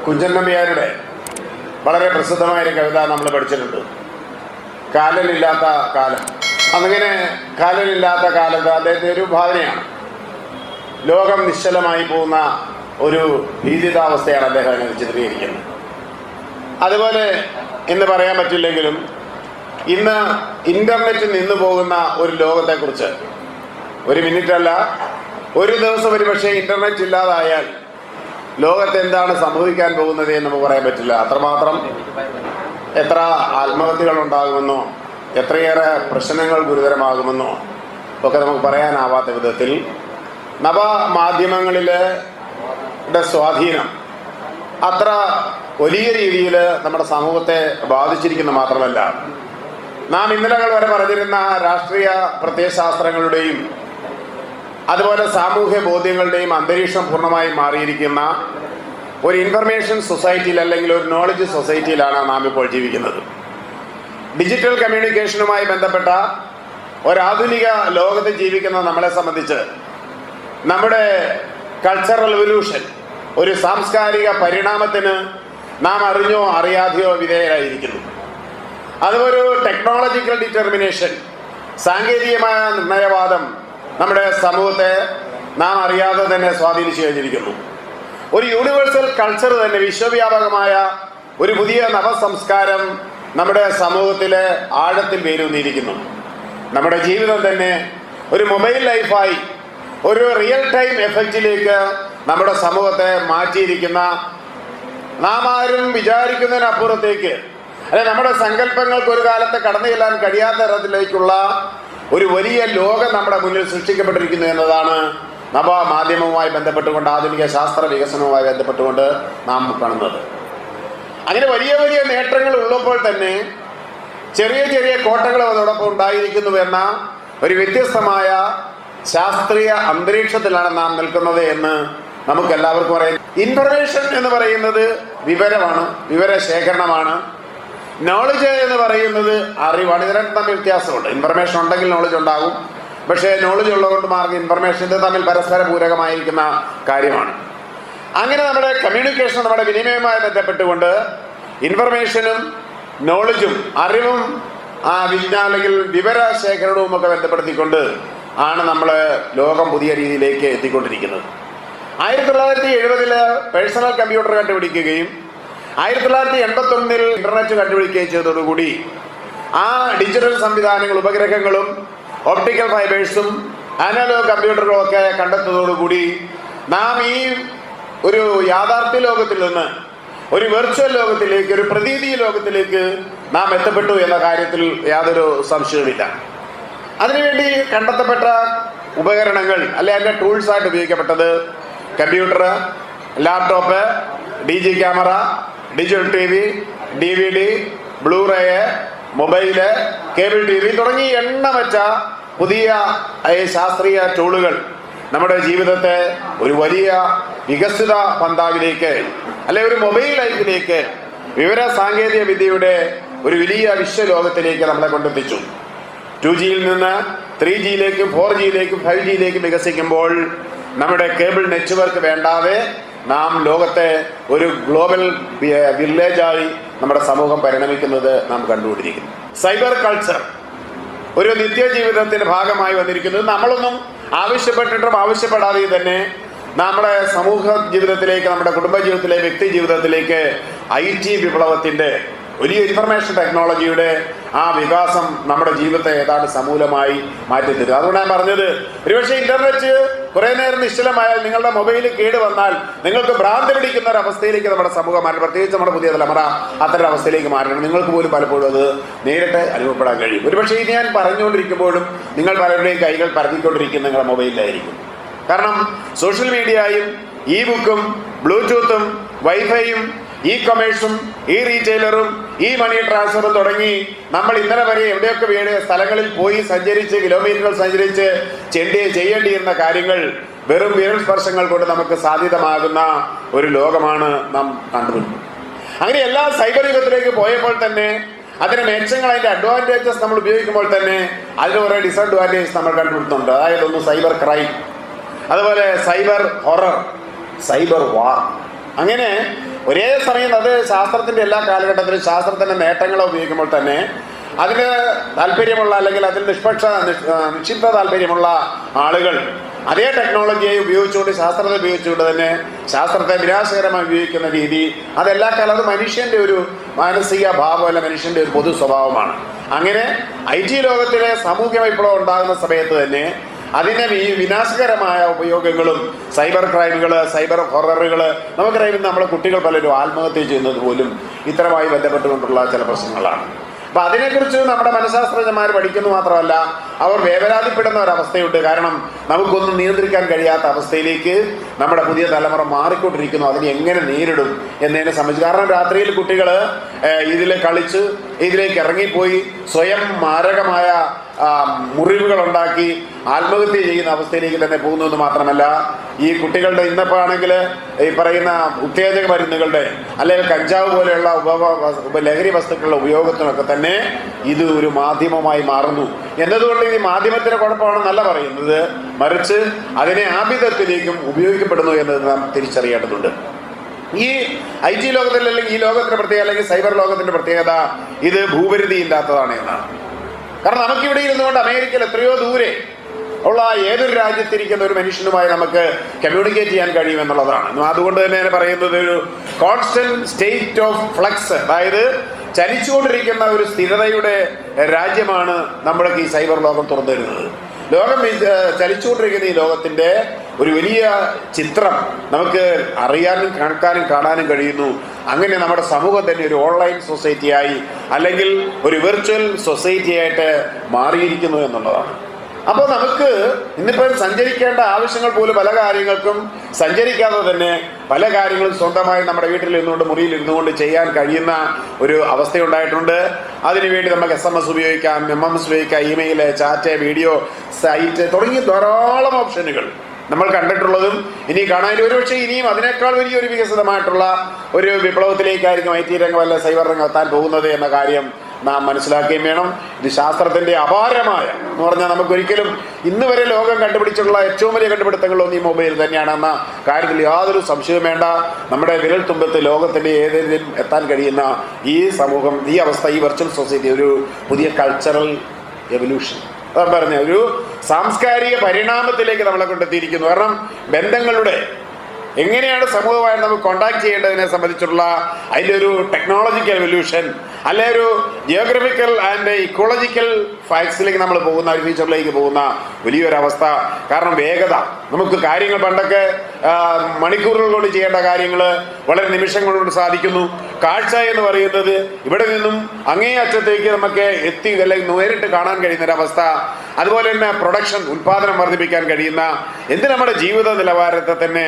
കുഞ്ചൻ നമ്പ്യാരുടെ വളരെ പ്രസിദ്ധമായ ഒരു കവിത നമ്മൾ പഠിച്ചിട്ടുണ്ട് കാലനില്ലാത്ത കാലം അങ്ങനെ കാലനില്ലാത്ത കാലത്ത് അദ്ദേഹത്തെ ഒരു ഭാവനയാണ് ലോകം നിശ്ചലമായി പോകുന്ന ഒരു ഭീതിതാവസ്ഥയാണ് അദ്ദേഹം അതിനെ ചിത്രീകരിക്കുന്നത് അതുപോലെ എന്ന് പറയാൻ പറ്റില്ലെങ്കിലും ഇന്ന് ഇൻ്റർനെറ്റ് നിന്നു പോകുന്ന ഒരു ലോകത്തെക്കുറിച്ച് ഒരു മിനിറ്റ് അല്ല ഒരു ദിവസം ഒരു പക്ഷേ ഇൻ്റർനെറ്റ് ഇല്ലാതായാൽ ലോകത്ത് എന്താണ് സംഭവിക്കാൻ പോകുന്നത് എന്ന് നമുക്ക് പറയാൻ പറ്റില്ല അത്രമാത്രം എത്ര ആത്മഹത്യകൾ ഉണ്ടാകുമെന്നോ എത്രയേറെ പ്രശ്നങ്ങൾ ഗുരുതരമാകുമെന്നോ ഒക്കെ നമുക്ക് പറയാനാവാത്ത വിധത്തിൽ നവമാധ്യമങ്ങളിലെ ടെ സ്വാധീനം അത്ര വലിയ രീതിയിൽ നമ്മുടെ സമൂഹത്തെ ബാധിച്ചിരിക്കുന്നു മാത്രമല്ല നാം ഇന്നലകൾ വരെ പറഞ്ഞിരുന്ന രാഷ്ട്രീയ പ്രത്യയശാസ്ത്രങ്ങളുടെയും അതുപോലെ സാമൂഹ്യ ബോധ്യങ്ങളുടെയും അന്തരീക്ഷം പൂർണ്ണമായി മാറിയിരിക്കുന്ന ഒരു ഇൻഫർമേഷൻ സൊസൈറ്റിയിൽ അല്ലെങ്കിൽ ഒരു നോളജ് സൊസൈറ്റിയിലാണ് നാം ഇപ്പോൾ ജീവിക്കുന്നത് ഡിജിറ്റൽ കമ്മ്യൂണിക്കേഷനുമായി ബന്ധപ്പെട്ട ഒരാധുനിക ലോകത്ത് ജീവിക്കുന്ന നമ്മളെ സംബന്ധിച്ച് നമ്മുടെ കൾച്ചറൽ റെവല്യൂഷൻ ഒരു സാംസ്കാരിക പരിണാമത്തിന് നാം അറിഞ്ഞോ അറിയാതെയോ വിധേയരായിരിക്കുന്നു അതുപോലെ ഒരു ടെക്നോളജിക്കൽ ഡിറ്റർമിനേഷൻ സാങ്കേതികമായ നിർണയവാദം നമ്മുടെ സമൂഹത്തെ നാം അറിയാതെ തന്നെ സ്വാധീനിച്ചു കഴിഞ്ഞിരിക്കുന്നു ഒരു യൂണിവേഴ്സൽ കൾച്ചർ തന്നെ വിശ്വവ്യാപകമായ ഒരു പുതിയ നവസംസ്കാരം നമ്മുടെ സമൂഹത്തിലെ ആഴത്തിൽ വേരൂന്നിയിരിക്കുന്നു നമ്മുടെ ജീവിതം തന്നെ ഒരു മൊബൈൽ ലൈഫായി ഒരു റിയൽ ടൈം എഫക്റ്റിലേക്ക് നമ്മുടെ സമൂഹത്തെ മാറ്റിയിരിക്കുന്ന നാം ആരും വിചാരിക്കുന്നതിനപ്പുറത്തേക്ക് അല്ലെ നമ്മുടെ സങ്കല്പങ്ങൾക്ക് ഒരു കാലത്ത് കടന്നു ചെല്ലാൻ കഴിയാത്ത തരത്തിലേക്കുള്ള ഒരു വലിയ ലോകം നമ്മുടെ മുന്നിൽ സൃഷ്ടിക്കപ്പെട്ടിരിക്കുന്നു എന്നതാണ് നവമാധ്യമവുമായി ബന്ധപ്പെട്ടുകൊണ്ട് ആധുനിക ശാസ്ത്ര വികസനവുമായി ബന്ധപ്പെട്ടുകൊണ്ട് നാം കാണുന്നത് അങ്ങനെ വലിയ വലിയ നേട്ടങ്ങൾ ഉള്ളപ്പോൾ തന്നെ ചെറിയ ചെറിയ കോട്ടകൾ അതോടൊപ്പം ഉണ്ടായിരിക്കുന്നു എന്ന ഒരു വ്യത്യസ്തമായ ശാസ്ത്രീയ അന്തരീക്ഷത്തിലാണ് നാം നിൽക്കുന്നത് എന്ന് നമുക്ക് എല്ലാവർക്കും അറിയാം ഇൻഫർമേഷൻ എന്ന് പറയുന്നത് വിവരമാണ് വിവരശേഖരണമാണ് നോളജ് എന്ന് പറയുന്നത് അറിവാണ് ഇത് രണ്ടും തമ്മിൽ വ്യത്യാസമുണ്ട് ഇൻഫർമേഷൻ ഉണ്ടെങ്കിൽ നോളജ് ഉണ്ടാകും പക്ഷേ നോളജ് ഉള്ളതുകൊണ്ട് മാർക്ക് ഇൻഫർമേഷൻ ഇത് തമ്മിൽ പരസ്പര പൂരകമായിരിക്കുന്ന കാര്യമാണ് അങ്ങനെ നമ്മുടെ കമ്മ്യൂണിക്കേഷൻ നമ്മുടെ വിനിമയവുമായി ബന്ധപ്പെട്ടുകൊണ്ട് ഇൻഫർമേഷനും നോളജും അറിവും ആ വിജ്ഞാന അല്ലെങ്കിൽ വിവരശേഖരണവും ഒക്കെ ബന്ധപ്പെടുത്തിക്കൊണ്ട് ആണ് നമ്മൾ ലോകം പുതിയ രീതിയിലേക്ക് എത്തിക്കൊണ്ടിരിക്കുന്നത് ആയിരത്തി തൊള്ളായിരത്തി എഴുപതില് പേഴ്സണൽ കമ്പ്യൂട്ടർ കണ്ടുപിടിക്കുകയും ആയിരത്തി തൊള്ളായിരത്തി എൺപത്തി ഒന്നിൽ ഇന്റർനെറ്റ് കണ്ടുപിടിക്കുകയും ചെയ്തതോടുകൂടി ആ ഡിജിറ്റൽ സംവിധാനങ്ങൾ ഉപഗ്രഹങ്ങളും ഓപ്റ്റിക്കൽ ഫൈബേഴ്സും അനലോഗ് കമ്പ്യൂട്ടറുകളും ഒക്കെ കണ്ടെത്തുന്നതോടുകൂടി നാം ഈ ഒരു യാഥാർത്ഥ്യ ലോകത്തിൽ നിന്ന് ഒരു വെർച്വൽ ലോകത്തിലേക്ക് ഒരു പ്രതീതി ലോകത്തിലേക്ക് നാം എത്തപ്പെട്ടു എന്ന കാര്യത്തിൽ യാതൊരു സംശയവുമില്ല അതിനുവേണ്ടി കണ്ടെത്തപ്പെട്ട ഉപകരണങ്ങൾ അല്ലെ അതിൻ്റെ ടൂൾസ് ആയിട്ട് ഉപയോഗിക്കപ്പെട്ടത് computer laptop D G camera digital T V D V D blu ray mobile cable T V തുടങ്ങി എണ്ണമറ്റ പുതിയ ഈ ശാസ്ത്രീയ ടൂളുകൾ നമ്മുടെ ജീവിതത്തെ ഒരു വലിയ വികസിത പന്താവിലേക്ക് അല്ലെ ഒരു മൊബൈൽ ലൈഫിലേക്ക് വിവര സാങ്കേതിക വിദ്യയുടെ ഒരു വലിയ വിശ്വലോകത്തിലേക്ക് നമ്മളെ കൊണ്ടെത്തിച്ചു ടു ജിയിൽ നിന്ന് ത്രീ ജിയിലേക്കും ഫോർ ജിയിലേക്കും ഫൈവ് ജിയിലേക്കും വികസിക്കുമ്പോൾ നമ്മുടെ കേബിൾ നെറ്റ്വർക്ക് വേണ്ടാതെ നാം ലോകത്തെ ഒരു ഗ്ലോബൽ വില്ലേജായി നമ്മുടെ സമൂഹം പരിണമിക്കുന്നത് നാം കണ്ടുകൊണ്ടിരിക്കുന്നു സൈബർ കൾച്ചർ ഒരു നിത്യജീവിതത്തിന്റെ ഭാഗമായി വന്നിരിക്കുന്നത് നമ്മളൊന്നും ആവശ്യപ്പെട്ടിട്ടും ആവശ്യപ്പെടാതെയും തന്നെ നമ്മുടെ സമൂഹ ജീവിതത്തിലേക്ക് നമ്മുടെ കുടുംബ ജീവിതത്തിലെ വ്യക്തി ജീവിതത്തിലേക്ക് ഐ ടി വിപ്ലവത്തിന്റെ വലിയ ഇൻഫർമേഷൻ ടെക്നോളജിയുടെ ആ വികാസം നമ്മുടെ ജീവിതത്തെ ഏതാണ്ട് സമൂലമായി മാറ്റിത്തരും അതുകൊണ്ട് ഞാൻ പറഞ്ഞത് ഒരുപക്ഷെ ഇന്റർനെറ്റ് കുറെ നേരം നിശ്ചലമായാൽ നിങ്ങളുടെ മൊബൈൽ കേട് വന്നാൽ നിങ്ങൾക്ക് ഭ്രാന്തി പിടിക്കുന്ന ഒരു അവസ്ഥയിലേക്ക് നമ്മുടെ സമൂഹം മാറണം പ്രത്യേകിച്ച് നമ്മുടെ പുതിയ തലമുറ അത്തരം അവസ്ഥയിലേക്ക് മാറണം നിങ്ങൾക്ക് പോലും പലപ്പോഴും അത് നേരിട്ട് അനുഭവപ്പെടാൻ കഴിയും ഒരുപക്ഷെ ഇത് ഞാൻ പറഞ്ഞുകൊണ്ടിരിക്കുമ്പോഴും നിങ്ങൾ പലരുടെയും കൈകൾ പരത്തിക്കൊണ്ടിരിക്കുന്ന നിങ്ങളുടെ മൊബൈലിലായിരിക്കും കാരണം സോഷ്യൽ മീഡിയയും ഇ ബുക്കും ബ്ലൂടൂത്തും വൈഫൈയും ഇ കൊമേഴ്സും ഇ റീറ്റെയിലറും ഇ മണി ട്രാൻസ്ഫറും തുടങ്ങി നമ്മൾ ഇന്നലെ വരെ എവിടെയൊക്കെ വേണ്ട സ്ഥലങ്ങളിൽ പോയി സഞ്ചരിച്ച് കിലോമീറ്ററുകൾ സഞ്ചരിച്ച് ചെണ്ടി ചെയ്യേണ്ടിയിരുന്ന കാര്യങ്ങൾ വെറും വിരൽ സ്പർശങ്ങൾ കൊണ്ട് നമുക്ക് സാധ്യതമാകുന്ന ഒരു ലോകമാണ് നാം കണ്ടുപിടിക്കുന്നത് അങ്ങനെ എല്ലാ സൈബർ യുഗത്തിലേക്ക് പോയപ്പോൾ തന്നെ അതിന് മെച്ചങ്ങൾ അതിന്റെ അഡ്വാൻറ്റേജസ് നമ്മൾ ഉപയോഗിക്കുമ്പോൾ തന്നെ അതിന് കുറേ ഡിസഡ്വാൻറ്റേജ് നമ്മൾ കണ്ടുപിടുത്തുന്നുണ്ട് അതായത് ഒന്ന് സൈബർ ക്രൈം അതുപോലെ സൈബർ ഹൊറർ സൈബർ വാർ അങ്ങനെ ഒരേ സമയം അത് ശാസ്ത്രത്തിന്റെ എല്ലാ കാലഘട്ടത്തിലും ശാസ്ത്രത്തിന്റെ നേട്ടങ്ങളെ ഉപയോഗിക്കുമ്പോൾ തന്നെ അതിന് താല്പര്യമുള്ള അല്ലെങ്കിൽ അതിൽ നിഷ്പക്ഷ നിഷ്- ആ, നിക്ഷിപ്ത താല്പര്യമുള്ള ആളുകൾ അതേ ടെക്നോളജിയെ ഉപയോഗിച്ചുകൊണ്ട് ശാസ്ത്രത്തെ ഉപയോഗിച്ചുകൊണ്ട് തന്നെ ശാസ്ത്രത്തെ വിനാശകരമായി ഉപയോഗിക്കുന്ന രീതി അതെല്ലാ കാലം അത് മനുഷ്യന്റെ ഒരു മാനസിക ഭാവം അല്ല മനുഷ്യന്റെ ഒരു പൊതു സ്വഭാവമാണ് അങ്ങനെ ഐ ടി ലോകത്തിലെ സാമൂഹ്യ വിപ്ലവം ഉണ്ടാകുന്ന സമയത്ത് തന്നെ അതിനെ ഈ വിനാശകരമായ ഉപയോഗങ്ങളും സൈബർ ക്രൈമുകൾ സൈബർ ഹൊററുകൾ നമുക്കറിയാം ഇന്ന് നമ്മുടെ കുട്ടികൾ പലരും ആത്മഹത്യ ചെയ്യുന്നത് പോലും ഇത്തരമായി ബന്ധപ്പെട്ടുകൊണ്ടുള്ള ചില പ്രശ്നങ്ങളാണ് അപ്പൊ അതിനെക്കുറിച്ച് നമ്മുടെ മനഃശാസ്ത്രജ്ഞന്മാർ പഠിക്കുന്നു മാത്രമല്ല അവർ വേവലാതിപ്പെടുന്ന ഒരവസ്ഥയുണ്ട് കാരണം നമുക്കൊന്നും നിയന്ത്രിക്കാൻ കഴിയാത്ത അവസ്ഥയിലേക്ക് നമ്മുടെ പുതിയ തലമുറ മാറിക്കൊണ്ടിരിക്കുന്നു അതിനെ എങ്ങനെ നേരിടും എന്നതിനെ സംബന്ധിച്ച് കാരണം രാത്രിയിൽ കുട്ടികൾ ഇതിൽ കളിച്ച് ഇതിലേക്ക് ഇറങ്ങിപ്പോയി സ്വയം മാരകമായ ആ, മുറിവുകൾ ഉണ്ടാക്കി ആത്മഹത്യ ചെയ്യുന്ന അവസ്ഥയിലേക്ക് തന്നെ പോകുന്നു എന്ന് മാത്രമല്ല ഈ കുട്ടികളുടെ ഇന്നിപ്പോൾ ആണെങ്കിൽ ഈ പറയുന്ന ഉത്തേജക മരുന്നുകളുടെ അല്ലെങ്കിൽ കഞ്ചാവ് പോലെയുള്ള ഉപ ഉപ ലഹരി വസ്തുക്കളുടെ ഉപയോഗത്തിനൊക്കെ തന്നെ ഇത് ഒരു മാധ്യമമായി മാറുന്നു എന്നതുകൊണ്ട് ഈ മാധ്യമത്തിന് കുഴപ്പമാണെന്നല്ല പറയുന്നത് മറിച്ച് അതിനെ ആഭിതത്തിലേക്കും ഉപയോഗിക്കപ്പെടുന്നു എന്നത് നാം തിരിച്ചറിയേണ്ടതുണ്ട് ഈ ഐ ടി ലോകത്തിൽ അല്ലെങ്കിൽ ഈ ലോകത്തിന്റെ പ്രത്യേകത അല്ലെങ്കിൽ സൈബർ ലോകത്തിന്റെ പ്രത്യേകത ഇത് ഭൂപരിധി ഇല്ലാത്തതാണ് എന്നാണ് കാരണം നമുക്കിവിടെ ഇരുന്നുകൊണ്ട് അമേരിക്കയിൽ എത്രയോ ദൂരെ ഉള്ള ഏതൊരു രാജ്യത്തിരിക്കുന്ന ഒരു മനുഷ്യനുമായി നമുക്ക് കമ്മ്യൂണിക്കേറ്റ് ചെയ്യാൻ കഴിയുമെന്നുള്ളതാണ് അതുകൊണ്ട് തന്നെ ഞാൻ പറയുന്നത് ഒരു കോൺസ്റ്റന്റ് സ്റ്റേറ്റ് ഓഫ് ഫ്ലക്സ് അതായത് ചലിച്ചുകൊണ്ടിരിക്കുന്ന ഒരു സ്ഥിരതയുടെ രാജ്യമാണ് നമ്മൾക്ക് ഈ സൈബർ ലോകം തുറന്നു തരുന്നത് ലോകം ഇത് ചലിച്ചുകൊണ്ടിരിക്കുന്ന ഈ ലോകത്തിന്റെ ഒരു വലിയ ചിത്രം നമുക്ക് അറിയാനും കേൾക്കാനും കാണാനും കഴിയുന്നു അങ്ങനെ നമ്മുടെ സമൂഹം തന്നെ ഒരു ഓൺലൈൻ സൊസൈറ്റിയായി അല്ലെങ്കിൽ ഒരു വിർച്വൽ സൊസൈറ്റി ആയിട്ട് മാറിയിരിക്കുന്നു എന്നുള്ളതാണ് അപ്പോൾ നമുക്ക് ഇന്നിപ്പോൾ സഞ്ചരിക്കേണ്ട ആവശ്യങ്ങൾ പോലും പല കാര്യങ്ങൾക്കും സഞ്ചരിക്കാതെ തന്നെ പല കാര്യങ്ങളും സ്വന്തമായി നമ്മുടെ വീട്ടിൽ ഇരുന്നുകൊണ്ട് മുറിയിൽ ഇരുന്നുകൊണ്ട് ചെയ്യാൻ കഴിയുന്ന ഒരു അവസ്ഥയുണ്ടായിട്ടുണ്ട് അതിനുവേണ്ടി നമുക്ക് എസ് എം എസ് ഉപയോഗിക്കാം എം എം എസ് ഉപയോഗിക്കാം ഇമെയിൽ ചാറ്റ് വീഡിയോ സൈറ്റ് തുടങ്ങിയ ധാരാളം ഓപ്ഷനുകൾ നമ്മൾ കണ്ടിട്ടുള്ളതും ഇനി കാണാൻ ഒരുപക്ഷെ ഇനിയും അതിനേക്കാൾ വലിയൊരു വികസിതമായിട്ടുള്ള ഒരു വിപ്ലവത്തിലേക്കായിരിക്കും ഐ ടി രംഗം അല്ല സൈബർ രംഗം എത്താൻ പോകുന്നത് എന്ന കാര്യം നാം മനസ്സിലാക്കുകയും വേണം ഇത് ശാസ്ത്രത്തിന്റെ അപാരമായ എന്ന് പറഞ്ഞാൽ നമുക്കൊരിക്കലും ഇന്ന് വരെ ലോകം കണ്ടുപിടിച്ചിട്ടുള്ള ഏറ്റവും വലിയ കണ്ടുപിടുത്തങ്ങളൊന്നും ഈ മൊബൈൽ തന്നെയാണെന്ന കാര്യത്തിൽ യാതൊരു സംശയവും വേണ്ട നമ്മുടെ വിരൽ തുമ്പത്ത് ലോകത്തിന്റെ ഏതെങ്കിലും എത്താൻ കഴിയുന്ന ഈ സമൂഹം ഈ അവസ്ഥ ഈ വെർച്വൽ സൊസൈറ്റി ഒരു പുതിയ കൾച്ചറൽ എവല്യൂഷൻ അതാ പറഞ്ഞ ഒരു സാംസ്കാരിക പരിണാമത്തിലേക്ക് നമ്മളെ കൊണ്ടെത്തിയിരിക്കുന്നു കാരണം ബന്ധങ്ങളുടെ എങ്ങനെയാണ് സമൂഹമായി നമുക്ക് കോണ്ടാക്ട് ചെയ്യേണ്ടതിനെ സംബന്ധിച്ചുള്ള അതിൻ്റെ ഒരു ടെക്നോളജിക്കൽ എവല്യൂഷൻ അല്ലെ ഒരു ജിയോഗ്രഫിക്കൽ ആൻഡ് ഇക്കോളജിക്കൽ ഫാക്ട്സിലേക്ക് നമ്മൾ പോകുന്ന ഒരു ഫ്യൂച്ചറിലേക്ക് പോകുന്ന വലിയൊരു അവസ്ഥ കാരണം വേഗത നമുക്ക് കാര്യങ്ങൾ പണ്ടൊക്കെ ആ, മണിക്കൂറുകൾ കൊണ്ട് ചെയ്യേണ്ട കാര്യങ്ങൾ വളരെ നിമിഷങ്ങൾ കൊണ്ട് സാധിക്കുന്നു കാഴ്ച എന്ന് പറയുന്നത് ഇവിടെ നിന്നും അങ്ങേ അറ്റത്തേക്ക് നമുക്ക് എത്തി അല്ലെങ്കിൽ നേരിട്ട് കാണാൻ കഴിയുന്ന ഒരു അവസ്ഥ അതുപോലെ തന്നെ പ്രൊഡക്ഷൻ ഉൽപാദനം വർദ്ധിപ്പിക്കാൻ കഴിയുന്ന എന്ത് നമ്മുടെ ജീവിത നിലവാരത്തെ തന്നെ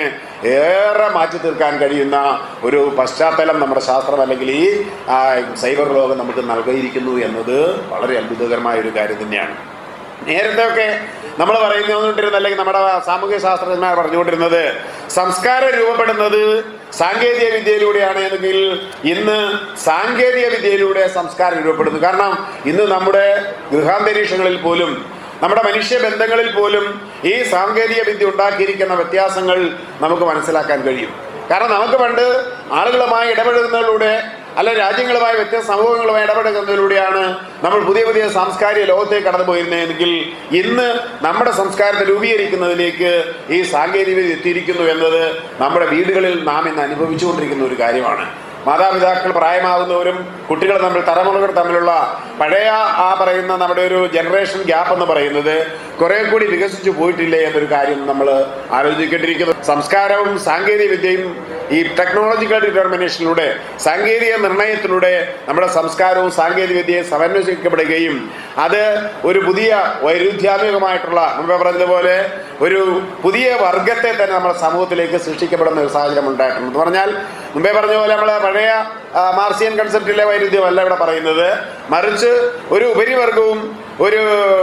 ഏറെ മാറ്റി തീർക്കാൻ കഴിയുന്ന ഒരു പശ്ചാത്തലം നമ്മുടെ ശാസ്ത്രം അല്ലെങ്കിൽ ഈ ആ, സൈബർ ലോകം നമുക്ക് നൽകിയിരിക്കുന്നു എന്നത് വളരെ അത്ഭുതകരമായ ഒരു കാര്യം തന്നെയാണ് നേരത്തെ ഒക്കെ നമ്മൾ പറയുന്നോണ്ടിരുന്ന അല്ലെങ്കിൽ നമ്മുടെ സാമൂഹ്യ ശാസ്ത്രജ്ഞന്മാർ പറഞ്ഞുകൊണ്ടിരുന്നത് സംസ്കാരം രൂപപ്പെടുന്നത് സാങ്കേതിക വിദ്യയിലൂടെയാണ് എങ്കിൽ ഇന്ന് സാങ്കേതിക വിദ്യയിലൂടെ സംസ്കാരം രൂപപ്പെടുന്നു കാരണം ഇന്ന് നമ്മുടെ ഗൃഹാന്തരീക്ഷങ്ങളിൽ പോലും നമ്മുടെ മനുഷ്യ ബന്ധങ്ങളിൽ പോലും ഈ സാങ്കേതിക വിദ്യ ഉണ്ടാക്കിയിരിക്കുന്ന വ്യത്യാസങ്ങൾ നമുക്ക് മനസ്സിലാക്കാൻ കഴിയും കാരണം നമുക്ക് പണ്ട് ആളുകളുമായി ഇടപെടുന്നതിലൂടെ അല്ല രാജ്യങ്ങളുമായി വ്യത്യസ്ത സമൂഹങ്ങളുമായി ഇടപെടുന്നതിലൂടെയാണ് നമ്മൾ പുതിയ പുതിയ സാംസ്കാരിക ലോകത്തേക്ക് കടന്നു പോയിരുന്നതെങ്കിൽ ഇന്ന് നമ്മുടെ സംസ്കാരത്തെ രൂപീകരിക്കുന്നതിലേക്ക് ഈ സാങ്കേതിക വിദ്യ എത്തിയിരിക്കുന്നു എന്നത് നമ്മുടെ വീടുകളിൽ നാം ഇന്ന് അനുഭവിച്ചുകൊണ്ടിരിക്കുന്ന ഒരു കാര്യമാണ് മാതാപിതാക്കൾ പ്രായമാകുന്നവരും കുട്ടികൾ തമ്മിൽ തലമുറകൾ തമ്മിലുള്ള പഴയ ആ പറയുന്ന നമ്മുടെ ഒരു ജനറേഷൻ ഗ്യാപ്പ് എന്ന് പറയുന്നത് കുറെ കൂടി വികസിച്ചു പോയിട്ടില്ലേ എന്നൊരു കാര്യം നമ്മൾ ആലോചിക്കേണ്ടിയിരിക്കുന്നു സംസ്കാരവും സാങ്കേതിക വിദ്യയും ഈ ടെക്നോളജിക്കൽ ഡിറ്റർമിനേഷനിലൂടെ സാങ്കേതിക നിർണയത്തിലൂടെ നമ്മുടെ സംസ്കാരവും സാങ്കേതിക വിദ്യയും സമന്വയിക്കപ്പെടുകയും അത് ഒരു പുതിയ വൈരുദ്ധ്യാത്മകമായിട്ടുള്ള മുമ്പേ പറഞ്ഞതുപോലെ ഒരു പുതിയ വർഗത്തെ തന്നെ നമ്മുടെ സമൂഹത്തിലേക്ക് സൃഷ്ടിക്കപ്പെടുന്ന ഒരു സാഹചര്യം ഉണ്ടായിട്ടുണ്ട് എന്ന് പറഞ്ഞാൽ മുമ്പേ പറഞ്ഞ പോലെ നമ്മൾ പഴയ ആ, മാർസിയൻ കൺസെപ്റ്റിലെ വൈരുദ്ധ്യമല്ല ഇവിടെ പറയുന്നത് മറിച്ച് ഒരു ഉപരിവർഗവും ഒരു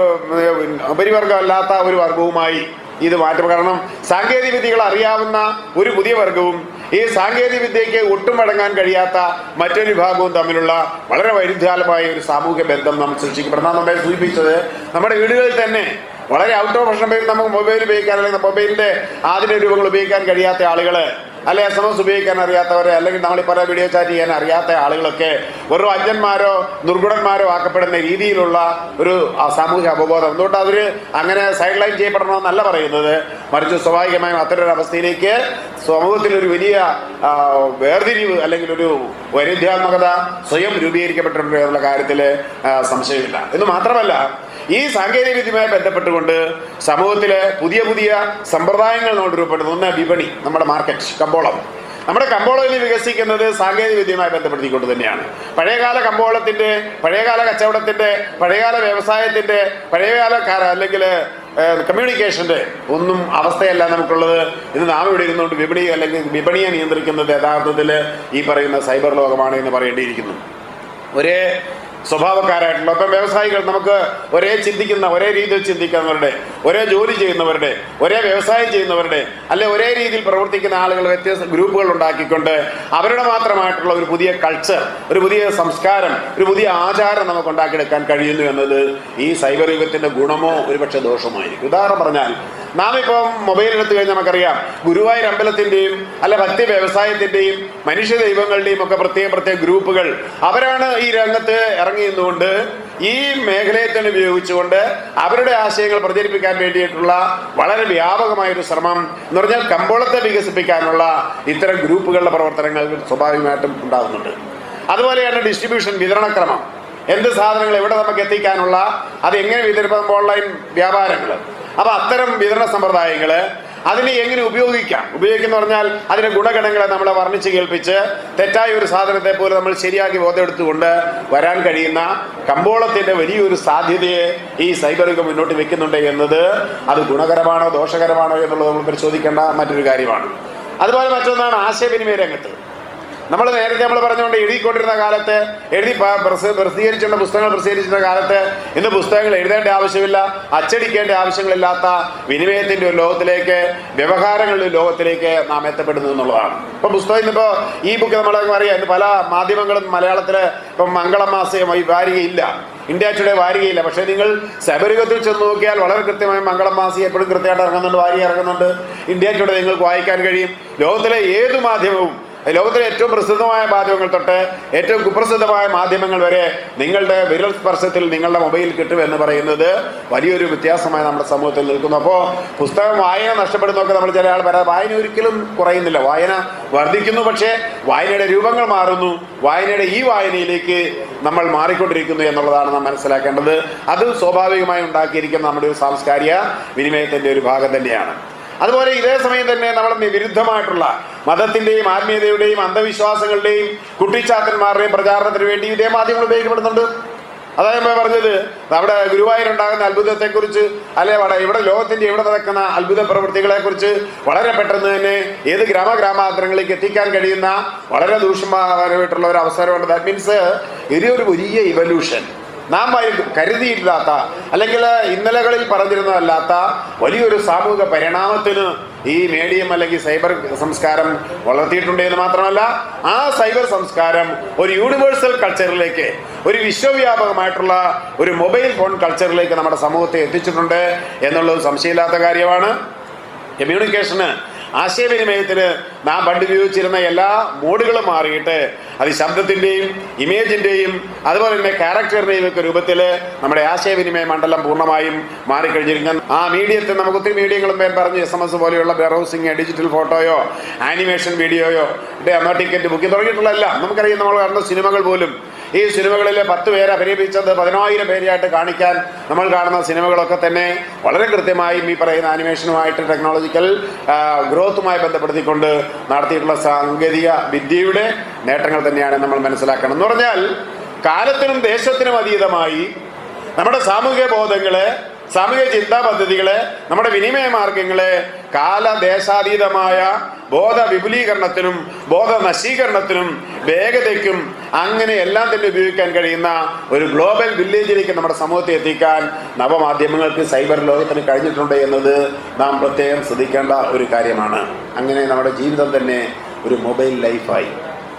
ഉം, ഉപരിവർഗമല്ലാത്ത ഒരു വർഗവുമായി ഇത് മാറ്റം കാരണം സാങ്കേതിക വിദ്യകൾ അറിയാവുന്ന ഒരു പുതിയ വർഗവും ഈ സാങ്കേതിക വിദ്യയ്ക്ക് ഒട്ടും അടങ്ങാൻ കഴിയാത്ത മറ്റൊരു വിഭാഗവും തമ്മിലുള്ള വളരെ വൈരുദ്ധ്യാലമായ ഒരു സാമൂഹ്യ ബന്ധം നമ്മൾ സൃഷ്ടിക്കപ്പെടുന്ന നമ്മെ സൂചിപ്പിച്ചത് നമ്മുടെ വീടുകളിൽ തന്നെ വളരെ ഔട്ട് ഓഫ് ഫഷൻ നമുക്ക് മൊബൈൽ ഉപയോഗിക്കാൻ അല്ലെങ്കിൽ മൊബൈലിന്റെ ആധുനിക രൂപങ്ങൾ ഉപയോഗിക്കാൻ കഴിയാത്ത ആളുകൾ അല്ലെ എസ് എം എസ് ഉപയോഗിക്കാൻ അറിയാത്തവരെ അല്ലെങ്കിൽ നമ്മൾ ഈ പറയുന്ന വീഡിയോ ചാറ്റ് ചെയ്യാൻ അറിയാത്ത ആളുകളൊക്കെ വെറും അജ്ഞന്മാരോ നിർഗുണന്മാരോ ആക്കപ്പെടുന്ന രീതിയിലുള്ള ഒരു ആ, സാമൂഹിക അവബോധം എന്തുകൊണ്ട് അവർ അങ്ങനെ സൈഡ് ലൈൻ ചെയ്യപ്പെടണമെന്നല്ല പറയുന്നത് മറിച്ച് സ്വാഭാവികമായും അത്തരൊരു അവസ്ഥയിലേക്ക് സമൂഹത്തിൽ ഒരു വലിയ ആ, വേർതിരിവ് അല്ലെങ്കിൽ ഒരു വൈരുദ്ധ്യാത്മകത സ്വയം രൂപീകരിക്കപ്പെട്ടിട്ടുണ്ട് എന്നുള്ള കാര്യത്തിൽ സംശയമില്ല എന്ന് മാത്രമല്ല ഈ സാങ്കേതിക വിദ്യയുമായി ബന്ധപ്പെട്ടുകൊണ്ട് സമൂഹത്തിലെ പുതിയ പുതിയ സമ്പ്രദായങ്ങൾ നമ്മൾ രൂപപ്പെടുന്നു ഒന്ന് വിപണി നമ്മുടെ മാർക്കറ്റ് കമ്പോളം നമ്മുടെ കമ്പോളം ഇന്ന് വികസിക്കുന്നത് സാങ്കേതിക വിദ്യയുമായി ബന്ധപ്പെടുത്തിക്കൊണ്ട് തന്നെയാണ് പഴയകാല കമ്പോളത്തിന്റെ പഴയകാല കച്ചവടത്തിന്റെ പഴയകാല വ്യവസായത്തിന്റെ പഴയകാല കാല അല്ലെങ്കിൽ കമ്മ്യൂണിക്കേഷന്റെ ഒന്നും അവസ്ഥയല്ല നമുക്കുള്ളത് ഇന്ന് നാം ഇവിടെ ഇരുന്നുകൊണ്ട് വിപണി അല്ലെങ്കിൽ വിപണിയെ നിയന്ത്രിക്കുന്നത് യഥാർത്ഥത്തിൽ ഈ പറയുന്ന സൈബർ ലോകമാണ് എന്ന് പറയേണ്ടിയിരിക്കുന്നു ഒരേ സ്വഭാവക്കാരായിട്ടുള്ള ഇപ്പം വ്യവസായികൾ നമുക്ക് ഒരേ ചിന്തിക്കുന്ന ഒരേ രീതിയിൽ ചിന്തിക്കുന്നവരുടെ ഒരേ ജോലി ചെയ്യുന്നവരുടെ ഒരേ വ്യവസായം ചെയ്യുന്നവരുടെ അല്ലെ ഒരേ രീതിയിൽ പ്രവർത്തിക്കുന്ന ആളുകൾ വ്യത്യസ്ത ഗ്രൂപ്പുകൾ ഉണ്ടാക്കിക്കൊണ്ട് അവരുടെ മാത്രമായിട്ടുള്ള ഒരു പുതിയ കൾച്ചർ ഒരു പുതിയ സംസ്കാരം ഒരു പുതിയ ആചാരം നമുക്ക് ഉണ്ടാക്കിയെടുക്കാൻ കഴിയുന്നു എന്നത് ഈ സൈബർ യുഗത്തിന്റെ ഗുണമോ ഒരുപക്ഷെ ദോഷമായിരിക്കും ഉദാഹരണം പറഞ്ഞാൽ നാം ഇപ്പം മൊബൈൽ എടുത്തു കഴിഞ്ഞാൽ നമുക്കറിയാം ഗുരുവായൂർ അമ്പലത്തിന്റെയും അല്ല ഭക്തി വ്യവസായത്തിന്റെയും മനുഷ്യ ദൈവങ്ങളുടെയും ഒക്കെ പ്രത്യേക പ്രത്യേക ഗ്രൂപ്പുകൾ അവരാണ് ഈ രംഗത്ത് ഇറങ്ങി നിന്നുകൊണ്ട് ഈ മേഖലയെ തന്നെ ഉപയോഗിച്ചുകൊണ്ട് അവരുടെ ആശയങ്ങൾ പ്രചരിപ്പിക്കാൻ വേണ്ടിയിട്ടുള്ള വളരെ വ്യാപകമായ ഒരു ശ്രമം എന്ന് പറഞ്ഞാൽ കമ്പോളത്തെ വികസിപ്പിക്കാനുള്ള ഇത്തരം ഗ്രൂപ്പുകളുടെ പ്രവർത്തനങ്ങൾ സ്വാഭാവികമായിട്ടും ഉണ്ടാകുന്നുണ്ട് അതുപോലെയാണ് ഡിസ്ട്രിബ്യൂഷൻ വിതരണക്രമം എന്ത് സാധനങ്ങൾ എവിടെ നമുക്ക് എത്തിക്കാനുള്ള അത് എങ്ങനെ വിതരണം ഓൺലൈൻ വ്യാപാരങ്ങൾ അപ്പൊ അത്തരം വിതരണ സമ്പ്രദായങ്ങള് അതിനെ എങ്ങനെ ഉപയോഗിക്കാം ഉപയോഗിക്കുന്ന പറഞ്ഞാൽ അതിന്റെ ഗുണഗണങ്ങളെ നമ്മളെ വർണ്ണിച്ച് കേൾപ്പിച്ച് തെറ്റായ ഒരു സാധനത്തെ പോലും നമ്മൾ ശരിയാക്കി ബോധമെടുത്തുകൊണ്ട് വരാൻ കഴിയുന്ന കമ്പോളത്തിന്റെ വലിയൊരു സാധ്യതയെ ഈ സൈബർ യുഗം മുന്നോട്ട് വെക്കുന്നുണ്ട് എന്നത് അത് ഗുണകരമാണോ ദോഷകരമാണോ എന്നുള്ളത് നമ്മൾ പരിശോധിക്കേണ്ട മറ്റൊരു കാര്യമാണ് അതുപോലെ മറ്റൊന്നാണ് ആശയവിനിമയ രംഗത്ത് നമ്മൾ നേരത്തെ നമ്മൾ പറഞ്ഞുകൊണ്ട് എഴുതിക്കൊണ്ടിരുന്ന കാലത്ത് എഴുതി പ- പ്രസ- പ്രസിദ്ധീകരിച്ചുകൊണ്ട് പുസ്തകങ്ങൾ പ്രസിദ്ധീകരിച്ചിരുന്ന കാലത്ത് ഇന്ന് പുസ്തകങ്ങൾ എഴുതേണ്ട ആവശ്യമില്ല അച്ചടിക്കേണ്ട ആവശ്യങ്ങളില്ലാത്ത വിനിമയത്തിന്റെ ഒരു ലോകത്തിലേക്ക് വ്യവഹാരങ്ങളുടെ ഒരു ലോകത്തിലേക്ക് നാം എത്തപ്പെടുന്നു എന്നുള്ളതാണ് ഇപ്പൊ പുസ്തകം ഇന്നിപ്പോ ഈ ബുക്ക് നമ്മളൊക്കെ അറിയാം ഇന്ന് പല മാധ്യമങ്ങളും മലയാളത്തില് ഇപ്പം മംഗളമാസികം ഈ വാരികയില്ല ഇന്ത്യ ടുഡേ വാരികയില്ല പക്ഷേ നിങ്ങൾ ശബരികത്തിൽ ചെന്ന് നോക്കിയാൽ വളരെ കൃത്യമായി മംഗളം മാസി എപ്പോഴും കൃത്യമായിട്ട് ഇറങ്ങുന്നുണ്ട് വാരിക ഇറങ്ങുന്നുണ്ട് ഇന്ത്യ ടുഡേ നിങ്ങൾക്ക് വായിക്കാൻ കഴിയും ലോകത്തിലെ ഏത് മാധ്യമവും ലോകത്തിലെ ഏറ്റവും പ്രസിദ്ധമായ മാധ്യമങ്ങൾ തൊട്ട് ഏറ്റവും കുപ്രസിദ്ധമായ മാധ്യമങ്ങൾ വരെ നിങ്ങളുടെ വിരൽ സ്പർശത്തിൽ നിങ്ങളുടെ മൊബൈൽ കിട്ടുമെന്ന് പറയുന്നത് വലിയൊരു വ്യത്യാസമായി നമ്മുടെ സമൂഹത്തിൽ നിൽക്കുന്നു അപ്പോൾ പുസ്തകം വായന നഷ്ടപ്പെടുന്നൊക്കെ നമ്മൾ ചില ആൾ പറയാം വായന ഒരിക്കലും കുറയുന്നില്ല വായന വർദ്ധിക്കുന്നു പക്ഷേ വായനയുടെ രൂപങ്ങൾ മാറുന്നു വായനയുടെ ഈ വായനയിലേക്ക് നമ്മൾ മാറിക്കൊണ്ടിരിക്കുന്നു എന്നുള്ളതാണ് നാം മനസ്സിലാക്കേണ്ടത് അത് സ്വാഭാവികമായി ഉണ്ടാക്കിയിരിക്കുന്ന നമ്മുടെ ഒരു സാംസ്കാരിക വിനിമയത്തിന്റെ ഒരു ഭാഗം തന്നെയാണ് അതുപോലെ ഇതേ സമയം തന്നെ നമ്മൾ വിരുദ്ധമായിട്ടുള്ള മതത്തിന്റെയും ആത്മീയതയുടെയും അന്ധവിശ്വാസങ്ങളുടെയും കുട്ടിച്ചാത്തന്മാരുടെയും പ്രചാരണത്തിന് വേണ്ടി ഇതേ മാധ്യമങ്ങൾ ഉപയോഗിക്കപ്പെടുന്നുണ്ട് അതാണ് ഞാൻ പറഞ്ഞത് അവിടെ ഗുരുവായൂരുണ്ടാകുന്ന അത്ഭുതത്തെക്കുറിച്ച് അല്ലെ അവിടെ ഇവിടെ ലോകത്തിന്റെ ഇവിടെ നടക്കുന്ന അത്ഭുത പ്രവൃത്തികളെ കുറിച്ച് വളരെ പെട്ടെന്ന് തന്നെ ഏത് ഗ്രാമഗ്രാമാന്തരങ്ങളിലേക്ക് എത്തിക്കാൻ കഴിയുന്ന വളരെ ദൂഷ്യമായിട്ടുള്ള ഒരു അവസരമുണ്ട് ദാറ്റ് മീൻസ് ഇതൊരു വലിയ ഇവല്യൂഷൻ നാം വൈ- കരുതിയിട്ടില്ലാത്ത അല്ലെങ്കിൽ ഇന്നലകളിൽ പറഞ്ഞിരുന്നതല്ലാത്ത വലിയൊരു സാമൂഹിക പരിണാമത്തിന് ഈ മീഡിയം അല്ലെങ്കിൽ സൈബർ സംസ്കാരം വളർത്തിയിട്ടുണ്ട് എന്ന് മാത്രമല്ല ആ സൈബർ സംസ്കാരം ഒരു യൂണിവേഴ്സൽ കൾച്ചറിലേക്ക് ഒരു വിശ്വവ്യാപകമായിട്ടുള്ള ഒരു മൊബൈൽ ഫോൺ കൾച്ചറിലേക്ക് നമ്മുടെ സമൂഹത്തെ എത്തിച്ചിട്ടുണ്ട് എന്നുള്ളത് സംശയമില്ലാത്ത കാര്യമാണ് കമ്മ്യൂണിക്കേഷന് ആശയവിനിമയത്തിന് നാം പണ്ട് ഉപയോഗിച്ചിരുന്ന എല്ലാ മോഡുകളും മാറിയിട്ട് അത് ശബ്ദത്തിൻ്റെയും ഇമേജിൻ്റെയും അതുപോലെ തന്നെ ക്യാരക്ടറിൻ്റെയും ഒക്കെ രൂപത്തിൽ നമ്മുടെ ആശയവിനിമയ മണ്ഡലം പൂർണ്ണമായും മാറിക്കഴിഞ്ഞിരിക്കുന്ന ആ മീഡിയത്തിൽ നമുക്ക് ഒത്തിരി മീഡിയങ്ങളും പേര് പറഞ്ഞു എസ് എം എസ് പോലെയുള്ള ബ്രൗസിങ് ഡിജിറ്റൽ ഫോട്ടോയോ ആനിമേഷൻ വീഡിയോയോ എന്ന ടിക്കറ്റ് ബുക്കിംഗ് തുടങ്ങിയിട്ടുള്ള എല്ലാം നമുക്കറിയാം നമ്മൾ കാണുന്ന സിനിമകൾ പോലും ഈ സിനിമകളിലെ പത്ത് പേര് അഭിനയിപ്പിച്ചത് പതിനായിരം പേരെയായിട്ട് കാണിക്കാൻ നമ്മൾ കാണുന്ന സിനിമകളൊക്കെ തന്നെ വളരെ കൃത്യമായും ഈ പറയുന്ന ആനിമേഷനുമായിട്ട് ടെക്നോളജിക്കൽ ഗ്രോത്തുമായി ബന്ധപ്പെടുത്തിക്കൊണ്ട് നടത്തിയിട്ടുള്ള സാങ്കേതിക വിദ്യയുടെ നേട്ടങ്ങൾ തന്നെയാണ് നമ്മൾ മനസ്സിലാക്കണം എന്ന് പറഞ്ഞാൽ കാലത്തിനും ദേശത്തിനും അതീതമായി നമ്മുടെ സാമൂഹിക ബോധങ്ങളെ സാമൂഹിക ചിന്താ പദ്ധതികളെ നമ്മുടെ വിനിമയ മാർഗങ്ങളെ കാലദേശാതീതമായ ബോധ വിപുലീകരണത്തിനും ബോധ നശീകരണത്തിനും വേഗതയ്ക്കും അങ്ങനെ എല്ലാം തന്നെ ഉപയോഗിക്കാൻ കഴിയുന്ന ഒരു ഗ്ലോബൽ വില്ലേജിലേക്ക് നമ്മുടെ സമൂഹത്തെ എത്തിക്കാൻ നവമാധ്യമങ്ങൾക്ക് സൈബർ ലോകത്തിന് കഴിഞ്ഞിട്ടുണ്ട് എന്നത് നാം പ്രത്യേകം ശ്രദ്ധിക്കേണ്ട ഒരു കാര്യമാണ് അങ്ങനെ നമ്മുടെ ജീവിതം തന്നെ ഒരു മൊബൈൽ ലൈഫായി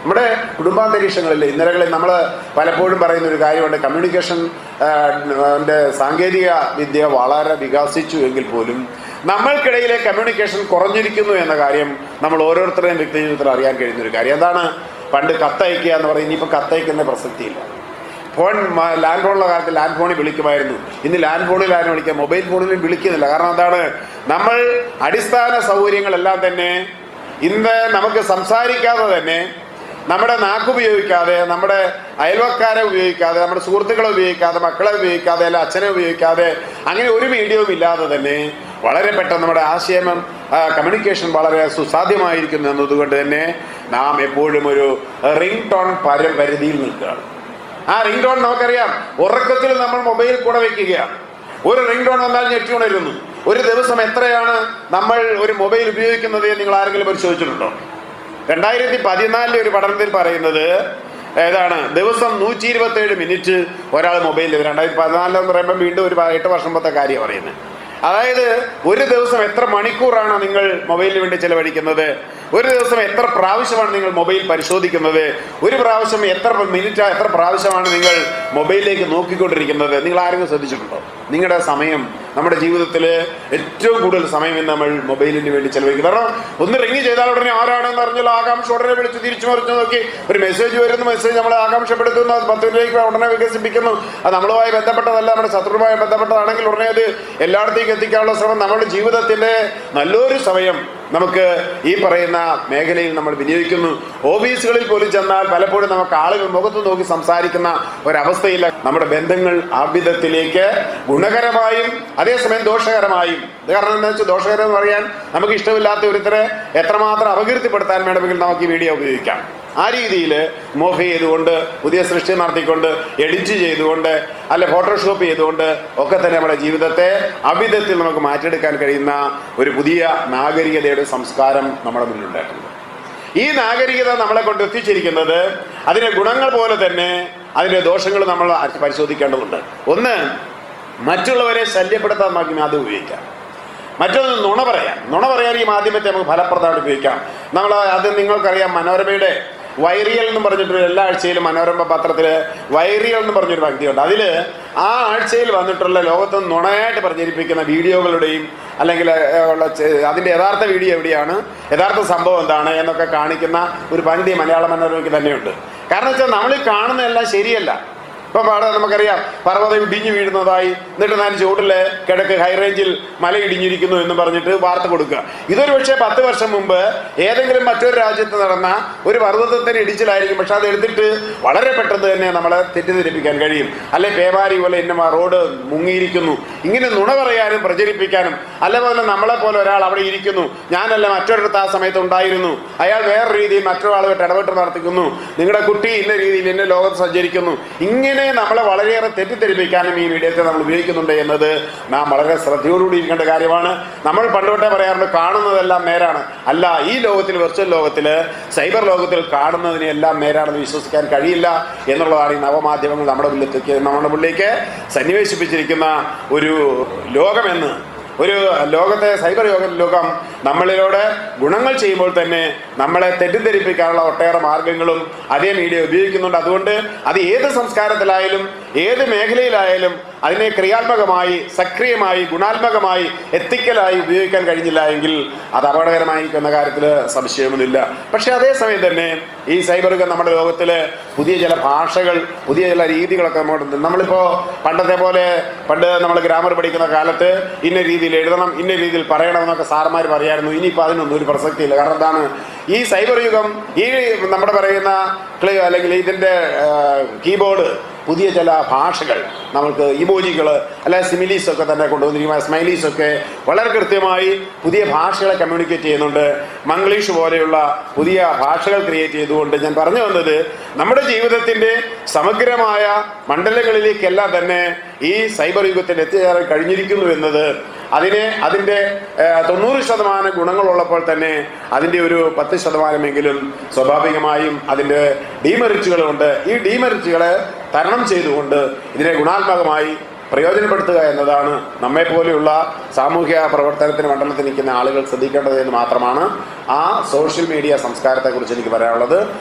നമ്മുടെ കുടുംബാന്തരീക്ഷങ്ങളിൽ ഇന്നലകളിൽ നമ്മൾ പലപ്പോഴും പറയുന്ന ഒരു കാര്യമുണ്ട് കമ്മ്യൂണിക്കേഷൻ ആ, ന്റെ സാങ്കേതിക വിദ്യ വളരെ വികസിച്ചു എങ്കിൽ പോലും നമ്മൾക്കിടയിലെ കമ്മ്യൂണിക്കേഷൻ കുറഞ്ഞിരിക്കുന്നു എന്ന കാര്യം നമ്മൾ ഓരോരുത്തരുടെയും വ്യക്തി ജീവിതത്തിൽ അറിയാൻ കഴിയുന്ന ഒരു കാര്യം എന്താണ് പണ്ട് കത്തയക്കുക എന്ന് പറയും ഇനിയിപ്പോൾ കത്തയക്കുന്ന പ്രസക്തിയില്ല ഫോൺ മ- ലാൻഡ് ഫോണുള്ള കാലത്ത് ലാൻഡ് ഫോണിൽ വിളിക്കുമായിരുന്നു ഇന്ന് ലാൻഡ് ഫോണിൽ ആരും വിളിക്കുക മൊബൈൽ ഫോണിലും വിളിക്കുന്നില്ല കാരണം എന്താണ് നമ്മൾ അടിസ്ഥാന സൗകര്യങ്ങളെല്ലാം തന്നെ ഇന്ന് നമുക്ക് സംസാരിക്കാതെ തന്നെ നമ്മുടെ നാക്ക് ഉപയോഗിക്കാതെ നമ്മുടെ അയൽവക്കാരെ ഉപയോഗിക്കാതെ നമ്മുടെ സുഹൃത്തുക്കളെ ഉപയോഗിക്കാതെ മക്കളെ ഉപയോഗിക്കാതെ അല്ല അച്ഛനെ ഉപയോഗിക്കാതെ അങ്ങനെ ഒരു മീഡിയവും ഇല്ലാതെ തന്നെ വളരെ പെട്ടെന്ന് നമ്മുടെ ആശയം കമ്മ്യൂണിക്കേഷൻ വളരെ സുസാധ്യമായിരിക്കുന്നു എന്നതുകൊണ്ട് തന്നെ നാം എപ്പോഴും ഒരു റിംഗ് ടോൺ പര പരിധിയിൽ നിൽക്കുകയാണ് ആ റിംഗ് ടോൺ നമുക്കറിയാം ഉറക്കത്തിൽ നമ്മൾ മൊബൈൽ കൂടെ വെക്കുകയാണ് ഒരു റിംഗ് ടോൺ വന്നാൽ ഞെട്ടി ഉണരുന്നു ഒരു ദിവസം എത്രയാണ് നമ്മൾ ഒരു മൊബൈൽ ഉപയോഗിക്കുന്നത് എന്ന് നിങ്ങൾ ആരെങ്കിലും പരിശോധിച്ചിട്ടുണ്ടോ രണ്ടായിരത്തി പതിനാലിലെ ഒരു പഠനത്തിൽ പറയുന്നത് ഏതാണ് ദിവസം നൂറ്റി ഇരുപത്തി ഏഴ് മിനിറ്റ് ഒരാൾ മൊബൈലിൽ രണ്ടായിരത്തി പതിനാലിലെന്ന് പറയുമ്പോൾ വീണ്ടും ഒരു പ- എട്ട് വർഷം മുമ്പത്തെ കാര്യം പറയുന്നത് അതായത് ഒരു ദിവസം എത്ര മണിക്കൂറാണ് നിങ്ങൾ മൊബൈലിന് വേണ്ടി ചെലവഴിക്കുന്നത് ഒരു ദിവസം എത്ര പ്രാവശ്യമാണ് നിങ്ങൾ മൊബൈൽ പരിശോധിക്കുന്നത് ഒരു പ്രാവശ്യം എത്ര മിനിറ്റ് എത്ര പ്രാവശ്യമാണ് നിങ്ങൾ മൊബൈലിലേക്ക് നോക്കിക്കൊണ്ടിരിക്കുന്നത് നിങ്ങൾ ആരെങ്കിലും ശ്രദ്ധിച്ചിട്ടുണ്ടോ നിങ്ങളുടെ സമയം നമ്മുടെ ജീവിതത്തിൽ ഏറ്റവും കൂടുതൽ സമയം ഇന്ന് നമ്മൾ മൊബൈലിന് വേണ്ടി ചെലവഴിക്കും കാരണം ഒന്ന് റിങ് ചെയ്താൽ ഉടനെ ആരാണെന്ന് അറിഞ്ഞാൽ ആകാംക്ഷ ഉടനെ വിളിച്ച് തിരിച്ചു മറിച്ച് നോക്കി ഒരു മെസ്സേജ് വരുന്നു മെസ്സേജ് നമ്മളെ ആകാംക്ഷപ്പെടുത്തുന്നു അത് പത്ത് മിനിറ്റിലേക്ക് ഉടനെ വികസിപ്പിക്കുന്നു അത് നമ്മളുമായി ബന്ധപ്പെട്ടതല്ല നമ്മുടെ ശത്രുവുമായി ബന്ധപ്പെട്ടതാണെങ്കിൽ ഉടനെ അത് എല്ലായിടത്തേക്ക് എത്തിക്കാനുള്ള ശ്രമം നമ്മുടെ ജീവിതത്തിന്റെ നല്ലൊരു സമയം നമുക്ക് ഈ പറയുന്ന മേഖലയിൽ നമ്മൾ വിനിയോഗിക്കുന്നു ഓഫീസുകളിൽ പോലും ചെന്നാൽ പലപ്പോഴും നമുക്ക് ആളുകൾ മുഖത്ത് നോക്കി സംസാരിക്കുന്ന ഒരവസ്ഥയില്ല നമ്മുടെ ബന്ധങ്ങൾ ആഭ്യതത്തിലേക്ക് ഗുണകരമായും അതേസമയം ദോഷകരമായും ഇത് കാരണം എന്താ വെച്ചാൽ ദോഷകരം എന്ന് പറയാൻ നമുക്ക് ഇഷ്ടമില്ലാത്ത ഒരുത്തരെ എത്രമാത്രം അപകീർത്തിപ്പെടുത്താൻ വേണമെങ്കിൽ നമുക്ക് ഈ മീഡിയ ഉപയോഗിക്കാം ആ രീതിയിൽ മോഫ് ചെയ്തുകൊണ്ട് പുതിയ സൃഷ്ടി നടത്തിക്കൊണ്ട് എഡിറ്റ് ചെയ്തുകൊണ്ട് അല്ലെ ഫോട്ടോഷോപ്പ് ചെയ്തുകൊണ്ട് ഒക്കെ തന്നെ നമ്മുടെ ജീവിതത്തെ അവിധത്തിൽ നമുക്ക് മാറ്റിയെടുക്കാൻ കഴിയുന്ന ഒരു പുതിയ നാഗരികതയുടെ സംസ്കാരം നമ്മുടെ മുന്നിലുണ്ടായിട്ടുണ്ട് ഈ നാഗരികത നമ്മളെ കൊണ്ട് എത്തിച്ചിരിക്കുന്നത് അതിന്റെ ഗുണങ്ങൾ പോലെ തന്നെ അതിന്റെ ദോഷങ്ങൾ നമ്മൾ പരിശോധിക്കേണ്ടതുണ്ട് ഒന്ന് മറ്റുള്ളവരെ ശല്യപ്പെടുത്താൻ നമുക്ക് ആദ്യം ഉപയോഗിക്കാം മറ്റൊന്ന് നുണ പറയാം നുണ പറയാൻ ഈ മാധ്യമത്തെ നമുക്ക് ഫലപ്രദമായിട്ട് ഉപയോഗിക്കാം നമ്മൾ അത് നിങ്ങൾക്കറിയാം മനോരമയുടെ വൈറിയൽ എന്ന് പറഞ്ഞിട്ട് എല്ലാ ആഴ്ചയിലും മനോരമ പത്രത്തിൽ വൈറിയൽ എന്ന് പറഞ്ഞൊരു വ്യക്തിയുണ്ട് അതിൽ ആ ആഴ്ചയിൽ വന്നിട്ടുള്ള ലോകത്ത് നുണയായിട്ട് പ്രചരിപ്പിക്കുന്ന വീഡിയോകളുടെയും അല്ലെങ്കിൽ ഏഹ്, ഉള്ള ചെ- അതിൻ്റെ യഥാർത്ഥ വീഡിയോ എവിടെയാണ് യഥാർത്ഥ സംഭവം എന്താണ് എന്നൊക്കെ കാണിക്കുന്ന ഒരു പങ്ക്തി മലയാള മനോരമയ്ക്ക് തന്നെയുണ്ട് കാരണം വെച്ചാൽ നമ്മൾ ഈ കാണുന്നതെല്ലാം ശരിയല്ല ഇപ്പൊ പാടെ നമുക്കറിയാം പർവ്വതം ഇടിഞ്ഞു വീഴുന്നതായി എന്നിട്ട് ഞാൻ ചുവട്ടില് കിഴക്ക് ഹൈറേഞ്ചിൽ മല ഇടിഞ്ഞിരിക്കുന്നു എന്ന് പറഞ്ഞിട്ട് വാർത്ത കൊടുക്കുക ഇതൊരു പക്ഷേ പത്ത് വർഷം മുമ്പ് ഏതെങ്കിലും മറ്റൊരു രാജ്യത്ത് നടന്ന ഒരു പർവ്വതത്തിന് ഇടിച്ചിലായിരിക്കും പക്ഷെ അത് എടുത്തിട്ട് വളരെ പെട്ടെന്ന് തന്നെ നമ്മളെ തെറ്റിദ്ധരിപ്പിക്കാൻ കഴിയും അല്ലെ പേമാരി പോലെ എന്നെ റോഡ് മുങ്ങിയിരിക്കുന്നു ഇങ്ങനെ നുണ പറയാനും പ്രചരിപ്പിക്കാനും അല്ലേപോലെ നമ്മളെ പോലെ ഒരാൾ അവിടെ ഇരിക്കുന്നു ഞാനല്ല മറ്റൊരിടത്ത് ആ സമയത്ത് ഉണ്ടായിരുന്നു അയാൾ വേറെ രീതിയിൽ മറ്റൊരാളുമായിട്ട് ഇടപെട്ട് നടത്തിക്കുന്നു നിങ്ങളുടെ കുട്ടി ഇന്ന രീതിയിൽ ഇന്ന ലോകത്ത് സഞ്ചരിക്കുന്നു ഇങ്ങനെ നമ്മളെ വളരെയേറെ തെറ്റിദ്ധരിപ്പിക്കാനും ഈ മീഡിയത്തെ നമ്മൾ ഉപയോഗിക്കുന്നുണ്ട് എന്നത് നാം വളരെ ശ്രദ്ധയോടുകൂടി ഇരിക്കേണ്ട കാര്യമാണ് നമ്മൾ പണ്ടുതൊട്ടേ പറയാറുണ്ട് കാണുന്നതെല്ലാം നേരാണ് അല്ല ഈ ലോകത്തിൽ വെർച്വൽ ലോകത്തിൽ സൈബർ ലോകത്തിൽ കാണുന്നതിനെ എല്ലാം നേരാണെന്ന് വിശ്വസിക്കാൻ കഴിയില്ല എന്നുള്ളതാണ് ഈ നവമാധ്യമങ്ങൾ നമ്മുടെ മുന്നിലേക്ക് നമ്മുടെ മുന്നിലേക്ക് സന്നിവേശിപ്പിച്ചിരിക്കുന്ന ഒരു ലോകമെന്ന് ഒരു ലോകത്തെ സൈബർ യോഗ ലോകം നമ്മളിലൂടെ ഗുണങ്ങൾ ചെയ്യുമ്പോൾ തന്നെ നമ്മളെ തെറ്റിദ്ധരിപ്പിക്കാനുള്ള ഒട്ടേറെ മാർഗങ്ങളും അതേ മീഡിയ ഉപയോഗിക്കുന്നുണ്ട് അതുകൊണ്ട് അത് ഏത് സംസ്കാരത്തിലായാലും ഏത് മേഖലയിലായാലും അതിനെ ക്രിയാത്മകമായി സക്രിയമായി ഗുണാത്മകമായി എത്തിക്കലായി ഉപയോഗിക്കാൻ കഴിഞ്ഞില്ല എങ്കിൽ അത് അപകടകരമായിരിക്കുന്ന കാര്യത്തിൽ സംശയമൊന്നുമില്ല പക്ഷെ അതേസമയം തന്നെ ഈ സൈബർ യുഗം നമ്മുടെ ലോകത്തിൽ പുതിയ ചില ഭാഷകൾ പുതിയ ചില രീതികളൊക്കെ നമ്മളുണ്ട് നമ്മളിപ്പോൾ പണ്ടത്തെ പോലെ പണ്ട് നമ്മൾ ഗ്രാമർ പഠിക്കുന്ന കാലത്ത് ഇന്ന രീതിയിൽ എഴുതണം ഇന്ന രീതിയിൽ പറയണം എന്നൊക്കെ സാറന്മാർ പറയായിരുന്നു ഇനിയിപ്പോൾ അതിനൊന്നും ഒരു പ്രസക്തിയില്ല കാരണം എന്താണ് ഈ സൈബർ യുഗം ഈ നമ്മുടെ പറയുന്ന ക്ലേ അല്ലെങ്കിൽ ഇതിൻ്റെ കീബോർഡ് പുതിയ ചില ഭാഷകൾ നമുക്ക് ഇമോജികൾ അല്ലെ സിമിലീസ് ഒക്കെ തന്നെ കൊണ്ടുവന്നിരിക്കുന്ന സ്മൈലീസ് ഒക്കെ വളരെ കൃത്യമായി പുതിയ ഭാഷകളെ കമ്മ്യൂണിക്കേറ്റ് ചെയ്യുന്നുണ്ട് മംഗ്ലീഷ് പോലെയുള്ള പുതിയ ഭാഷകൾ ക്രിയേറ്റ് ചെയ്തുകൊണ്ട് ഞാൻ പറഞ്ഞു വന്നത് നമ്മുടെ ജീവിതത്തിൻ്റെ സമഗ്രമായ മണ്ഡലങ്ങളിലേക്കെല്ലാം തന്നെ ഈ സൈബർ യുഗത്തിൽ എത്തിച്ചേരാൻ കഴിഞ്ഞിരിക്കുന്നു എന്നത് അതിനെ അതിൻ്റെ ഏഹ്, തൊണ്ണൂറ് ശതമാനം ഗുണങ്ങളുള്ളപ്പോൾ തന്നെ അതിൻ്റെ ഒരു പത്ത് ശതമാനമെങ്കിലും സ്വാഭാവികമായും അതിൻ്റെ ഡീമെറിറ്റുകളുണ്ട് ഈ ഡീമെറിറ്റുകളെ തരണം ചെയ്തുകൊണ്ട് ഇതിനെ ഗുണാത്മകമായി പ്രയോജനപ്പെടുത്തുക എന്നതാണ് നമ്മെപ്പോലെയുള്ള സാമൂഹ്യ പ്രവർത്തനത്തിന് മണ്ഡലത്തിൽ നിൽക്കുന്ന ആളുകൾ ശ്രദ്ധിക്കേണ്ടത് എന്ന് മാത്രമാണ് ആ സോഷ്യൽ മീഡിയ സംസ്കാരത്തെക്കുറിച്ച് എനിക്ക് പറയാനുള്ളത്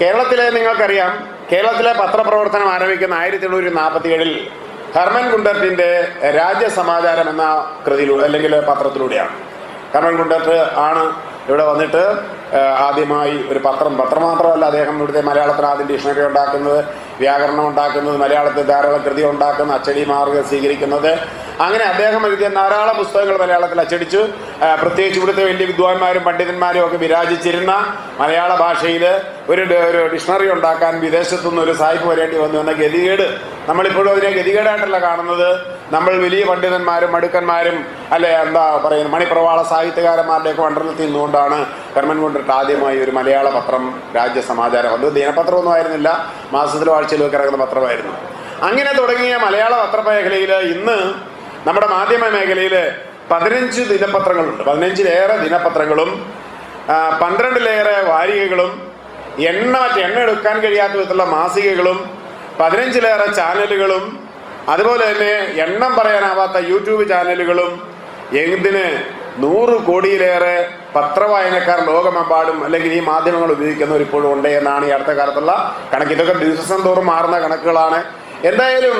കേരളത്തിലെ നിങ്ങൾക്കറിയാം കേരളത്തിലെ പത്രപ്രവർത്തനം ആരംഭിക്കുന്ന ആയിരത്തി എണ്ണൂറ്റി നാൽപ്പത്തി ഏഴിൽ ഹർമൻ ഗുണ്ടർട്ടിന്റെ രാജ്യസമാചാരം എന്ന കൃതിയിലൂടെ അല്ലെങ്കിൽ പത്രത്തിലൂടെയാണ് ഹർമൻ ഗുണ്ടർട്ട് ആണ് ഇവിടെ വന്നിട്ട് ആ, ആദ്യമായി ഒരു പത്രം പത്രം മാത്രമല്ല അദ്ദേഹം ഇവിടുത്തെ മലയാളത്തിൽ ആദ്യം ഡിക്ഷണറി ഉണ്ടാക്കുന്നത് വ്യാകരണം ഉണ്ടാക്കുന്നത് മലയാളത്തിൽ ധാരാളം കൃതി ഉണ്ടാക്കുന്ന അച്ചടി മാർഗം സ്വീകരിക്കുന്നത് അങ്ങനെ അദ്ദേഹം എഴുതിയ ധാരാളം പുസ്തകങ്ങൾ മലയാളത്തിൽ അച്ചടിച്ചു ആ, പ്രത്യേകിച്ച് ഇവിടുത്തെ വലിയ വിദ്വാൻമാരും പണ്ഡിതന്മാരും ഒക്കെ വിരാജിച്ചിരുന്ന മലയാള ഭാഷയിൽ ഒരു ഡ- ഒരു ഡിക്ഷണറി ഉണ്ടാക്കാൻ വിദേശത്തുനിന്ന് ഒരു സായിപ്പ് വരേണ്ടി വന്നു എന്ന ഗതികേട് നമ്മളിപ്പോഴും അതിനെ ഗതികേടായിട്ടല്ല കാണുന്നത് നമ്മൾ വലിയ പണ്ഡിതന്മാരും മടുക്കന്മാരും അല്ലെ എന്താ പറയുന്നത് മണിപ്രവാള സാഹിത്യകാരന്മാരുടെയൊക്കെ മണ്ഡലത്തിൽ നിന്നുകൊണ്ടാണ് കർമ്മൻ കൊണ്ടിട്ട് ആദ്യമായി ഒരു മലയാള പത്രം രാജ്യസമാചാരം അത് ദിനപത്രമൊന്നും ആയിരുന്നില്ല മാസത്തിലോ ആഴ്ചയിലോ ഒക്കെ ഇറങ്ങുന്ന പത്രമായിരുന്നു അങ്ങനെ തുടങ്ങിയ മലയാള പത്രമേഖലയിൽ ഇന്ന് നമ്മുടെ മാധ്യമ മേഖലയിൽ പതിനഞ്ച് ദിനപത്രങ്ങളുണ്ട് പതിനഞ്ചിലേറെ ദിനപത്രങ്ങളും ആ, പന്ത്രണ്ടിലേറെ വാരികകളും എണ്ണ മറ്റ് എണ്ണ എടുക്കാൻ കഴിയാത്ത വിധത്തിലുള്ള മാസികകളും പതിനഞ്ചിലേറെ ചാനലുകളും അതുപോലെ തന്നെ എണ്ണം പറയാനാവാത്ത യൂട്യൂബ് ചാനലുകളും എന്തിന് നൂറ് കോടിയിലേറെ പത്രവായനക്കാർ ലോകമെമ്പാടും അല്ലെങ്കിൽ ഈ മാധ്യമങ്ങൾ ഉപയോഗിക്കുന്നവർ ഇപ്പോഴും ഉണ്ട് എന്നാണ് ഈ അടുത്ത കാലത്തുള്ള കണക്ക് ഇതൊക്കെ ദിവസം തോറും മാറുന്ന കണക്കുകളാണ് എന്തായാലും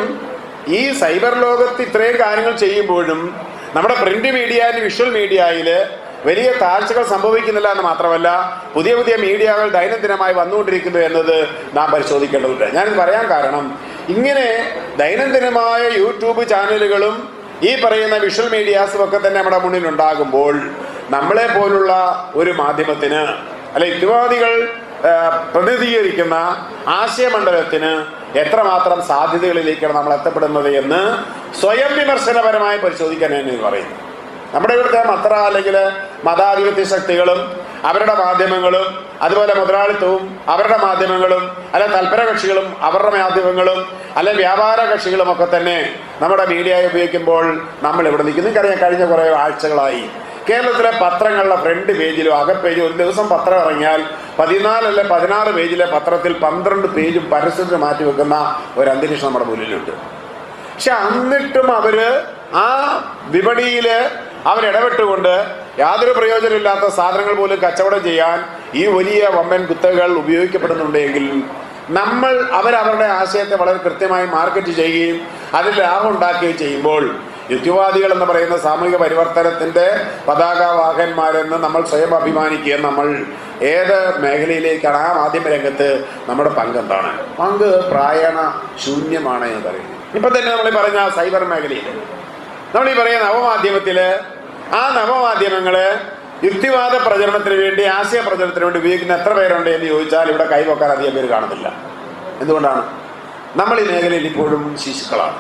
ഈ സൈബർ ലോകത്ത് ഇത്രയും കാര്യങ്ങൾ ചെയ്യുമ്പോഴും നമ്മുടെ പ്രിന്റ് മീഡിയ വിഷ്വൽ മീഡിയയിൽ വലിയ താഴ്ചകൾ സംഭവിക്കുന്നില്ല എന്ന് മാത്രമല്ല പുതിയ പുതിയ മീഡിയകൾ ദൈനംദിനമായി വന്നുകൊണ്ടിരിക്കുന്നു എന്നത് നാം പരിശോധിക്കേണ്ടതുണ്ട് ഞാനിത് പറയാൻ കാരണം ഇങ്ങനെ ദൈനംദിനമായ യൂട്യൂബ് ചാനലുകളും ഈ പറയുന്ന വിഷ്വൽ മീഡിയാസും ഒക്കെ തന്നെ നമ്മുടെ മുന്നിൽ ഉണ്ടാകുമ്പോൾ നമ്മളെ പോലുള്ള ഒരു മാധ്യമത്തിന് അല്ലെ യുക്തിവാദികൾ ആ, പ്രതിനിധീകരിക്കുന്ന ആശയമണ്ഡലത്തിന് എത്രമാത്രം സാധ്യതകളിലേക്കാണ് നമ്മൾ എത്തപ്പെടുന്നത് എന്ന് സ്വയം വിമർശനപരമായി പരിശോധിക്കാൻ ഞാൻ ഇത് പറയുന്നു നമ്മുടെ ഇവിടുത്തെ മത്ര അല്ലെങ്കിൽ മതാധിപത്യ ശക്തികളും അവരുടെ മാധ്യമങ്ങളും അതുപോലെ മുതലാളിത്തവും അവരുടെ മാധ്യമങ്ങളും അല്ലെ തൽപര കക്ഷികളും അവരുടെ മാധ്യമങ്ങളും അല്ലെ വ്യാപാര കക്ഷികളും ഒക്കെ തന്നെ നമ്മുടെ മീഡിയ ഉപയോഗിക്കുമ്പോൾ നമ്മൾ ഇവിടെ നിൽക്കുന്നു എനിക്കറിയാം കഴിഞ്ഞ കുറേ ആഴ്ചകളായി കേരളത്തിലെ പത്രങ്ങളുടെ ഫ്രണ്ട് പേജിലും അകപ്പേജിലും ഒരു ദിവസം പത്രം ഇറങ്ങിയാൽ പതിനാലല്ല പതിനാറ് പേജിലെ പത്രത്തിൽ പന്ത്രണ്ട് പേജും പരസ്യത്തിന് മാറ്റി വെക്കുന്ന ഒരു അന്തരീക്ഷം നമ്മുടെ മുന്നിലുണ്ട് പക്ഷെ എന്നിട്ടും അവര് ആ വിപണിയില് അവരിടപെട്ടുകൊണ്ട് യാതൊരു പ്രയോജനമില്ലാത്ത സാധനങ്ങൾ പോലും കച്ചവടം ചെയ്യാൻ ഈ വലിയ വമ്പൻ കുത്തകൾ ഉപയോഗിക്കപ്പെടുന്നുണ്ടെങ്കിൽ നമ്മൾ അവരവരുടെ ആശയത്തെ വളരെ കൃത്യമായി മാർക്കറ്റ് ചെയ്യുകയും അതിൽ ലാഭം ഉണ്ടാക്കുകയും ചെയ്യുമ്പോൾ യുക്തിവാദികൾ എന്ന് പറയുന്ന സാമൂഹിക പരിവർത്തനത്തിന്റെ പതാകവാഹന്മാരെന്ന് നമ്മൾ സ്വയം അഭിമാനിക്കുകയും നമ്മൾ ഏത് മേഖലയിലേക്കാണ് ആ മാധ്യമ രംഗത്ത് നമ്മുടെ പങ്ക് എന്താണ് പങ്ക് പ്രായണ ശൂന്യമാണ് എന്ന് പറയുന്നത് ഇപ്പൊ തന്നെ നമ്മൾ ഈ പറഞ്ഞ സൈബർ മേഖലയിൽ നമ്മൾ ഈ പറയുന്ന നവമാധ്യമത്തില് ആ നവമാധ്യമങ്ങള് യുക്തിവാദ പ്രചരണത്തിന് വേണ്ടി ആശയ പ്രചരണത്തിന് വേണ്ടി ഉപയോഗിക്കുന്ന എത്ര പേരുണ്ട് എന്ന് ചോദിച്ചാൽ ഇവിടെ കൈവക്കാൻ അധികം പേര് കാണുന്നില്ല എന്തുകൊണ്ടാണ് നമ്മൾ ഈ മേഖലയിൽ ഇപ്പോഴും ശിശുക്കളാണ്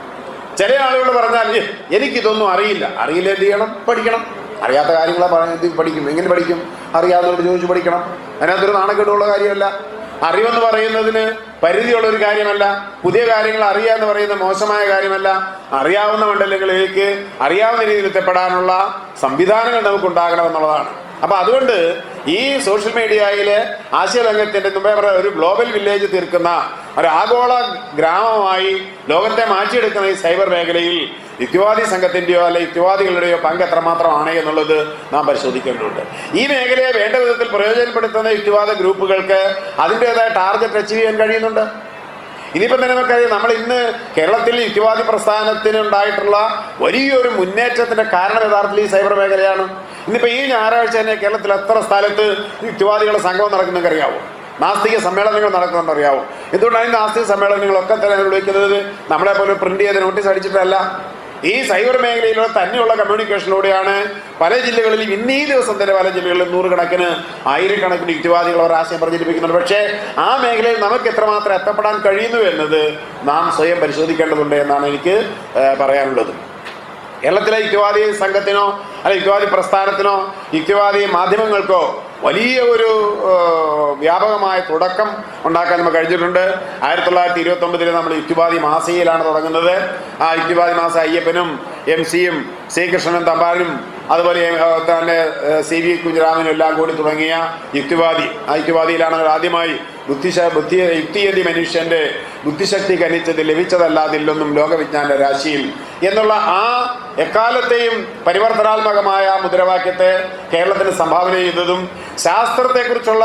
ചില ആളുകൾ പറഞ്ഞാൽ "ഏ, എനിക്കിതൊന്നും അറിയില്ല അറിയില്ല എന്ത് ചെയ്യണം പഠിക്കണം അറിയാത്ത കാര്യങ്ങളെ പറഞ്ഞ് പഠിക്കും എങ്ങനെ പഠിക്കും അറിയാവുന്നവരോട് ചോദിച്ചു പഠിക്കണം അതിനകത്തൊരു നാണക്കേടുള്ള കാര്യമല്ല അറിവെന്ന് പറയുന്നതിന് പരിധിയുള്ള ഒരു കാര്യമല്ല പുതിയ കാര്യങ്ങൾ അറിയാന്ന് പറയുന്ന മോശമായ കാര്യമല്ല അറിയാവുന്ന മണ്ഡലങ്ങളിലേക്ക് അറിയാവുന്ന രീതിയിൽ എത്തപ്പെടാനുള്ള സംവിധാനങ്ങൾ നമുക്ക് ഉണ്ടാകണമെന്നുള്ളതാണ് അപ്പൊ അതുകൊണ്ട് ഈ സോഷ്യൽ മീഡിയയിലെ ആശയരംഗത്തിന്റെ മുമ്പേ പറഞ്ഞ ഒരു ഗ്ലോബൽ വില്ലേജ് തീർക്കുന്ന ഒരു ആഗോള ഗ്രാമമായി ലോകത്തെ മാറ്റിയെടുക്കുന്ന ഈ സൈബർ മേഖലയിൽ യുക്തിവാദി സംഘത്തിന്റെയോ അല്ലെ യുക്തിവാദികളുടെയോ പങ്ക് എത്രമാത്രമാണ് എന്നുള്ളത് നാം പരിശോധിക്കേണ്ടതുണ്ട് ഈ മേഖലയെ വേണ്ട വിധത്തിൽ പ്രയോജനപ്പെടുത്തുന്ന യുക്തിവാദ ഗ്രൂപ്പുകൾക്ക് അതിൻ്റെതായ ടാർഗറ്റ് അച്ചീവ് ചെയ്യാൻ കഴിയുന്നുണ്ട് ഇനിയിപ്പം തന്നെ നമുക്കറിയാം നമ്മൾ ഇന്ന് കേരളത്തിൽ യുക്തിവാദി പ്രസ്ഥാനത്തിന് ഉണ്ടായിട്ടുള്ള വലിയൊരു മുന്നേറ്റത്തിന്റെ കാരണം യഥാർത്ഥത്തിൽ ഈ സൈബർ മേഖലയാണ് ഇന്നിപ്പോ ഈ ഞായറാഴ്ച തന്നെ കേരളത്തിൽ എത്ര സ്ഥലത്ത് യുക്തിവാദികളുടെ സംഗമം നടക്കുന്നതൊക്കെ അറിയാവോ നാസ്തിക സമ്മേളനങ്ങൾ നടക്കുന്നുണ്ട് അറിയാവോ എന്തുകൊണ്ടാണ് ഈ നാസ്തിക സമ്മേളനങ്ങളൊക്കെ തന്നെ വിളിക്കുന്നത് നമ്മളെ പോലെ പ്രിന്റ് ചെയ്ത് നോട്ടീസ് അടിച്ചിട്ടല്ല ഈ സൈബർ മേഖലയിലുള്ള തന്നെയുള്ള കമ്മ്യൂണിക്കേഷനിലൂടെയാണ് പല ജില്ലകളിലും ഇന്ന് ഈ ദിവസം തന്നെ പല ജില്ലകളിലും നൂറുകണക്കിന് ആയിരക്കണക്കിന് യുക്തിവാദികൾ അവർ ആശയം പ്രചരിപ്പിക്കുന്നുണ്ട് പക്ഷേ ആ മേഖലയിൽ നമുക്ക് എത്രമാത്രം എത്തപ്പെടാൻ കഴിയുന്നു എന്നത് നാം സ്വയം പരിശോധിക്കേണ്ടതുണ്ട് എന്നാണ് എനിക്ക് ഏഹ്, പറയാനുള്ളത് കേരളത്തിലെ യുക്തിവാദി സംഘത്തിനോ അല്ലെ യുക്തിവാദി പ്രസ്ഥാനത്തിനോ യുക്തിവാദി മാധ്യമങ്ങൾക്കോ വലിയ ഒരു ഏഹ്, വ്യാപകമായ തുടക്കം ഉണ്ടാക്കാൻ നമുക്ക് കഴിഞ്ഞിട്ടുണ്ട് ആയിരത്തി തൊള്ളായിരത്തി ഇരുപത്തി ഒമ്പതിൽ നമ്മൾ യുക്തിവാദി മാസികയിലാണ് തുടങ്ങുന്നത് ആ യുക്തിവാദി മാസ അയ്യപ്പനും എം സിയും ശ്രീകൃഷ്ണനും തമ്പാനും അതുപോലെ ഏഹ്, തന്നെ ഏഹ്, സി വി കുഞ്ഞിരാമനും എല്ലാം കൂടി തുടങ്ങിയ യുക്തിവാദി ആ യുക്തിവാദിയിലാണ് അവർ ആദ്യമായി ബുദ്ധിശ ബുദ്ധി യുക്തിയതി മനുഷ്യന്റെ ബുദ്ധിശക്തി കനിച്ചത് ലഭിച്ചതല്ലാതില്ലൊന്നും ലോകവിജ്ഞാന രാശിയിൽ എന്നുള്ള ആ എക്കാലത്തെയും പരിവർത്തനാത്മകമായ മുദ്രാവാക്യത്തെ കേരളത്തിന് സംഭാവന ചെയ്തതും ശാസ്ത്രത്തെക്കുറിച്ചുള്ള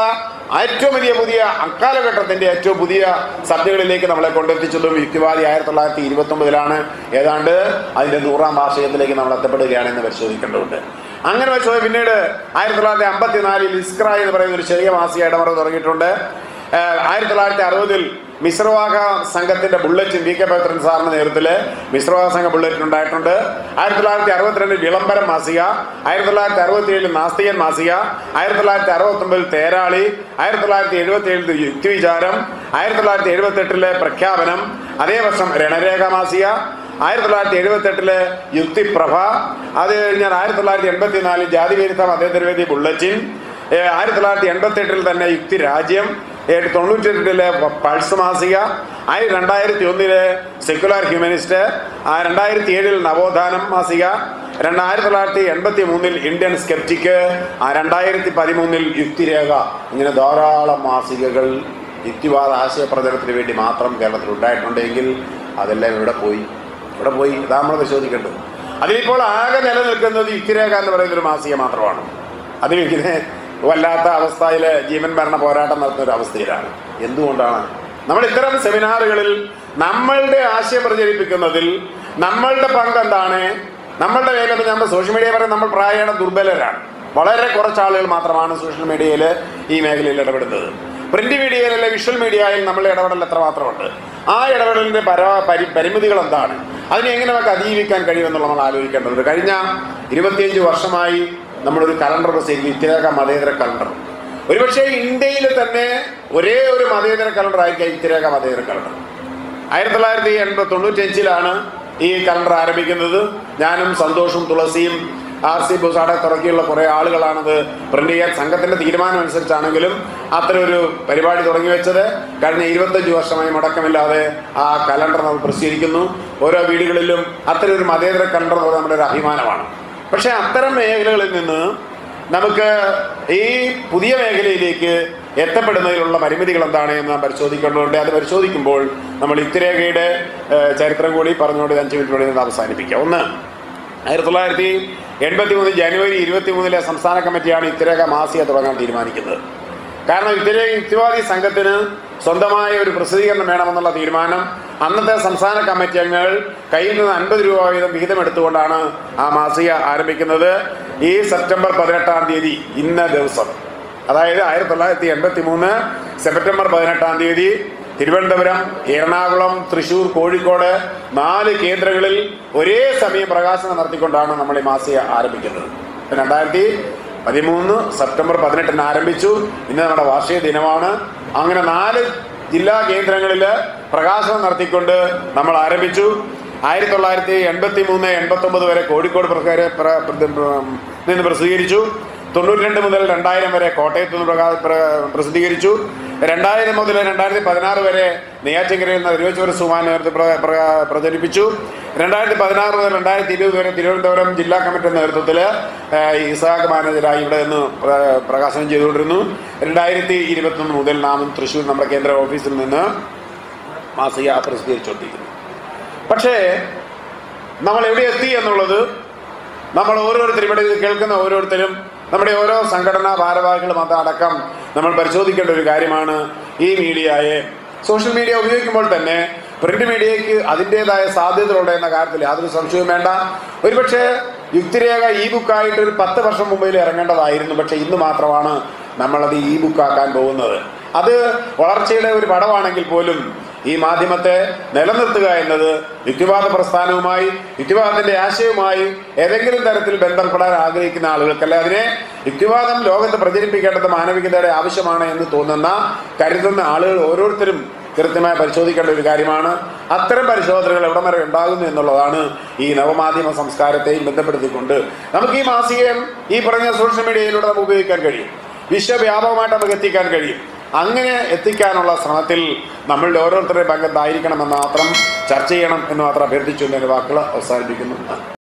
ഏറ്റവും വലിയ പുതിയ അക്കാലഘട്ടത്തിന്റെ ഏറ്റവും പുതിയ സബ്ജകളിലേക്ക് നമ്മളെ കൊണ്ടെത്തിച്ചതും യുക്തിവാദി ആയിരത്തി തൊള്ളായിരത്തി ഇരുപത്തി ഒമ്പതിലാണ് ഏതാണ്ട് അതിന്റെ നൂറാം വാർഷികത്തിലേക്ക് നമ്മൾ എത്തപ്പെടുകയാണെന്ന് പരിശോധിക്കേണ്ടതുണ്ട് അങ്ങനെ വെച്ചത് പിന്നീട് ആയിരത്തി തൊള്ളായിരത്തി അമ്പത്തിനാലിൽ ഇസ്ക്ര എന്ന് പറയുന്ന ഒരു ചെറിയ മാസിക ഇടമറ തുടങ്ങിയിട്ടുണ്ട് ഏഹ് ആയിരത്തി തൊള്ളായിരത്തി അറുപതിൽ മിശ്രവാഹ സംഘത്തിന്റെ ബുള്ളറ്റിൻ വി കെ പവിത്രൻ സാറിന്റെ നേതൃത്വത്തിൽ മിശ്രവാഹ സംഘ ബുള്ളറ്റിൻ ഉണ്ടായിട്ടുണ്ട് ആയിരത്തി തൊള്ളായിരത്തി അറുപത്തിരണ്ടിൽ വിളംബരം മാസിക ആയിരത്തി തൊള്ളായിരത്തി അറുപത്തി ഏഴിൽ നാസ്തികൻ മാസിക ആയിരത്തി തൊള്ളായിരത്തി അറുപത്തി ഒമ്പതിൽ തേരാളി ആയിരത്തി തൊള്ളായിരത്തി എഴുപത്തി ഏഴിൽ യുക്തിവിചാരം ആയിരത്തി തൊള്ളായിരത്തി എഴുപത്തി എട്ടിലെ പ്രഖ്യാപനം അതേ വർഷം രണരേഖ മാസിക ആയിരത്തി തൊള്ളായിരത്തി എഴുപത്തി എട്ടിലെ യുക്തിപ്രഭ അത് കഴിഞ്ഞാൽ ആയിരത്തി തൊള്ളായിരത്തി എൺപത്തി നാലിൽ ജാതിവിരുദ്ധ മതേതരവേദി ബുള്ളറ്റിൻ ഏഹ് ആയിരത്തി തൊള്ളായിരത്തി എൺപത്തി എട്ടിൽ തന്നെ യുക്തി രാജ്യം ഏഹ് തൊണ്ണൂറ്റി എട്ടിലെ പൾസ് മാസിക ആയി രണ്ടായിരത്തി ഒന്നിലെ സെക്യുലർ ഹ്യൂമനിസ്റ്റ് ആ രണ്ടായിരത്തി ഏഴിൽ നവോത്ഥാനം മാസിക രണ്ട് ആയിരത്തി തൊള്ളായിരത്തി എൺപത്തി മൂന്നിൽ ഇന്ത്യൻ സ്കെപ്റ്റിക് ആ രണ്ടായിരത്തി പതിമൂന്നിൽ യുക്തിരേഖ ഇങ്ങനെ ധാരാളം മാസികകൾ യുക്തിവാദ ആശയപ്രചരണത്തിന് വേണ്ടി മാത്രം കേരളത്തിൽ ഉണ്ടായിട്ടുണ്ടെങ്കിൽ അതെല്ലാം ഇവിടെ പോയി ഇവിടെ പോയി ഇതാ നമ്മൾ പരിശോധിക്കേണ്ടത് അതിലിപ്പോൾ ആകെ നിലനിൽക്കുന്നത് യുക്തിരേഖ എന്ന് പറയുന്ന ഒരു മാസിക മാത്രമാണ് അതിലിങ്ങനെ വല്ലാത്ത അവസ്ഥയിൽ ജീവൻ മരണ പോരാട്ടം നടത്തുന്ന ഒരു അവസ്ഥയിലാണ് എന്തുകൊണ്ടാണ് നമ്മൾ ഇത്തരം സെമിനാറുകളിൽ നമ്മളുടെ ആശയം പ്രചരിപ്പിക്കുന്നതിൽ നമ്മളുടെ പങ്ക് എന്താണ് നമ്മളുടെ കയ്യിൽ നമ്മൾ സോഷ്യൽ മീഡിയ പറയുന്നത് നമ്മൾ പ്രായണ ദുർബലരാണ് വളരെ കുറച്ച് ആളുകൾ മാത്രമാണ് സോഷ്യൽ മീഡിയയിൽ ഈ മേഖലയിൽ ഇടപെടുന്നത് പ്രിന്റ് മീഡിയയിലെ വിഷ്വൽ മീഡിയയിൽ നമ്മൾ ഇടപെടൽ എത്ര മാത്രമുണ്ട് ആ ഇടപെടലിന്റെ പര പരി പരിമിതികൾ എന്താണ് അതിനെ എങ്ങനെ നമുക്ക് അതിജീവിക്കാൻ കഴിയുമെന്നുള്ള നമ്മൾ ആലോചിക്കേണ്ടതുണ്ട് കഴിഞ്ഞ ഇരുപത്തിയഞ്ച് വർഷമായി നമ്മളൊരു കലണ്ടർ പ്രസിദ്ധീകരിക്കും ഇത്തിരേക മതേതര കലണ്ടർ ഒരുപക്ഷെ ഇന്ത്യയിൽ തന്നെ ഒരേ ഒരു മതേതര കലണ്ടർ ആയിരിക്കാം ഇത്തിരേക മതേതര കലണ്ടർ ആയിരത്തി തൊള്ളായിരത്തി എൺപത് തൊണ്ണൂറ്റഞ്ചിലാണ് ഈ കലണ്ടർ ആരംഭിക്കുന്നത് ഞാനും സന്തോഷും തുളസിയും ആർ സി ബുസാടെ തുടങ്ങിയുള്ള കുറേ ആളുകളാണത് പ്രിന്റ് ചെയ്യാൻ സംഘത്തിന്റെ തീരുമാനം അനുസരിച്ചാണെങ്കിലും അത്തരം ഒരു പരിപാടി തുടങ്ങി വെച്ചത് കഴിഞ്ഞ ഇരുപത്തഞ്ച് വർഷമായി മുടക്കമില്ലാതെ ആ കലണ്ടർ നമ്മൾ പ്രസിദ്ധീകരിക്കുന്നു ഓരോ വീടുകളിലും അത്തരം ഒരു മതേതര കലണ്ടർ എന്ന് പറയുന്നത് നമ്മുടെ ഒരു അഭിമാനമാണ് പക്ഷേ അത്തരം മേഖലകളിൽ നിന്ന് നമുക്ക് ഈ പുതിയ മേഖലയിലേക്ക് എത്തപ്പെടുന്നതിലുള്ള പരിമിതികൾ എന്താണ് എന്ന് നാം പരിശോധിക്കേണ്ടതുണ്ട് അത് പരിശോധിക്കുമ്പോൾ നമ്മൾ ഇത്തിരേഖയുടെ ഏഹ്, ചരിത്രം കൂടി പറഞ്ഞുകൊണ്ട് അഞ്ച് മിനിറ്റ് കൂടി ഇത് അവസാനിപ്പിക്കാം ഒന്ന് ആയിരത്തി തൊള്ളായിരത്തി എൺപത്തി മൂന്ന് ജനുവരി ഇരുപത്തി മൂന്നിലെ സംസ്ഥാന കമ്മിറ്റിയാണ് ഇത്തിരേഖ മാസിക തുടങ്ങാൻ തീരുമാനിക്കുന്നത് കാരണം ഇത്തിരി യുക്തിവാദി സംഘത്തിന് സ്വന്തമായ ഒരു പ്രസിദ്ധീകരണം വേണമെന്നുള്ള തീരുമാനം അന്നത്തെ സംസ്ഥാന കമ്മിറ്റി അംഗങ്ങൾ കയ്യിൽ നിന്ന് അൻപത് രൂപ വീതം വിഹിതം എടുത്തുകൊണ്ടാണ് ആ മാസിക ആരംഭിക്കുന്നത് ഈ സെപ്റ്റംബർ പതിനെട്ടാം തീയതി ഇന്ന ദിവസം അതായത് ആയിരത്തി തൊള്ളായിരത്തി എൺപത്തി മൂന്ന് സെപ്റ്റംബർ പതിനെട്ടാം തീയതി തിരുവനന്തപുരം എറണാകുളം തൃശൂർ കോഴിക്കോട് നാല് കേന്ദ്രങ്ങളിൽ ഒരേ സമയം പ്രകാശനം നടത്തിക്കൊണ്ടാണ് നമ്മൾ ഈ മാസിക ആരംഭിക്കുന്നത് രണ്ടായിരത്തി പതിമൂന്ന് സെപ്റ്റംബർ പതിനെട്ടിന് ആരംഭിച്ചു ഇന്ന് നമ്മുടെ വാർഷിക ദിനമാണ് അങ്ങനെ നാല് ജില്ലാ കേന്ദ്രങ്ങളിൽ പ്രകാശനം നടത്തിക്കൊണ്ട് നമ്മൾ ആരംഭിച്ചു ആയിരത്തി തൊള്ളായിരത്തി എൺപത്തി മൂന്ന് എൺപത്തി ഒമ്പത് വരെ കോഴിക്കോട് പ്രകാര പ്ര- പ്ര- നിന്ന് പ്രസിദ്ധീകരിച്ചു തൊണ്ണൂറ്റി രണ്ട് മുതൽ രണ്ടായിരം വരെ കോട്ടയത്ത് നിന്ന് പ്രകാ പ്ര- പ്രസിദ്ധീകരിച്ചു രണ്ടായിരം മുതൽ രണ്ടായിരത്തി പതിനാറ് വരെ നെയ്യാറ്റിൻകരയിൽ നിന്ന് തിരുവനന്തപുരം സുമാൻ നേതൃത്വം പ്ര- പ്ര- പ്രചരിപ്പിച്ചു രണ്ടായിരത്തി പതിനാറ് മുതൽ രണ്ടായിരത്തി ഇരുപത് വരെ തിരുവനന്തപുരം ജില്ലാ കമ്മിറ്റി നേതൃത്വത്തിൽ ഇസാഖ് മാനേജരായി ഇവിടെ നിന്ന് പ്ര- പ്രകാശനം ചെയ്തുകൊണ്ടിരുന്നു രണ്ടായിരത്തി ഇരുപത്തൊന്ന് മുതൽ നാമും തൃശ്ശൂർ നമ്മുടെ കേന്ദ്ര ഓഫീസിൽ നിന്ന് മാസിക പ്രസിദ്ധീകരിച്ചുകൊണ്ടിരിക്കുന്നു പക്ഷേ നമ്മൾ എവിടെ എത്തി എന്നുള്ളത് നമ്മൾ ഓരോരുത്തരും ഇവിടെ ഇത് കേൾക്കുന്ന ഓരോരുത്തരും നമ്മുടെ ഓരോ സംഘടനാ ഭാരവാഹികളും അതടക്കം നമ്മൾ പരിശോധിക്കേണ്ട ഒരു കാര്യമാണ് ഈ മീഡിയയെ സോഷ്യൽ മീഡിയ ഉപയോഗിക്കുമ്പോൾ തന്നെ പ്രിന്റ് മീഡിയയ്ക്ക് അതിൻ്റെതായ സാധ്യതകളുണ്ട് എന്ന കാര്യത്തിൽ യാതൊരു സംശയവും വേണ്ട ഒരുപക്ഷെ യുക്തിരേഖ ഇ ബുക്കായിട്ട് ഒരു പത്ത് വർഷം മുമ്പിൽ ഇറങ്ങേണ്ടതായിരുന്നു പക്ഷെ ഇന്ന് മാത്രമാണ് നമ്മളത് ഇ ബുക്കാക്കാൻ പോകുന്നത് അത് വളർച്ചയുടെ ഒരു പടമാണെങ്കിൽ പോലും ഈ മാധ്യമത്തെ നിലനിർത്തുക എന്നത് യുക്തിവാദ പ്രസ്ഥാനവുമായി യുക്തിവാദത്തിന്റെ ആശയവുമായി ഏതെങ്കിലും തരത്തിൽ ബന്ധപ്പെടാൻ ആഗ്രഹിക്കുന്ന ആളുകൾക്കല്ല അതിനെ യുക്തിവാദം ലോകത്ത് പ്രചരിപ്പിക്കേണ്ടത് മാനവികതയുടെ ആവശ്യമാണ് എന്ന് തോന്നുന്ന കരുതുന്ന ആളുകൾ ഓരോരുത്തരും കൃത്യമായി പരിശോധിക്കേണ്ട ഒരു കാര്യമാണ് അത്തരം പരിശോധനകൾ എവിടം വരെ ഉണ്ടാകുന്നു എന്നുള്ളതാണ് ഈ നവമാധ്യമ സംസ്കാരത്തെയും ബന്ധപ്പെടുത്തിക്കൊണ്ട് നമുക്ക് ഈ മാസികയും ഈ പറഞ്ഞ സോഷ്യൽ മീഡിയയിലൂടെ നമുക്ക് ഉപയോഗിക്കാൻ കഴിയും വിശ്വവ്യാപകമായിട്ട് നമുക്ക് എത്തിക്കാൻ കഴിയും അങ്ങനെ എത്തിക്കാനുള്ള ശ്രമത്തിൽ നമ്മളുടെ ഓരോരുത്തരുടെയും പങ്ക് എന്തായിരിക്കണമെന്ന് മാത്രം ചർച്ച ചെയ്യണം എന്ന് മാത്രം അഭ്യർത്ഥിച്ചുകൊണ്ട് എൻ്റെ വാക്കുകൾ അവസാനിപ്പിക്കുന്നു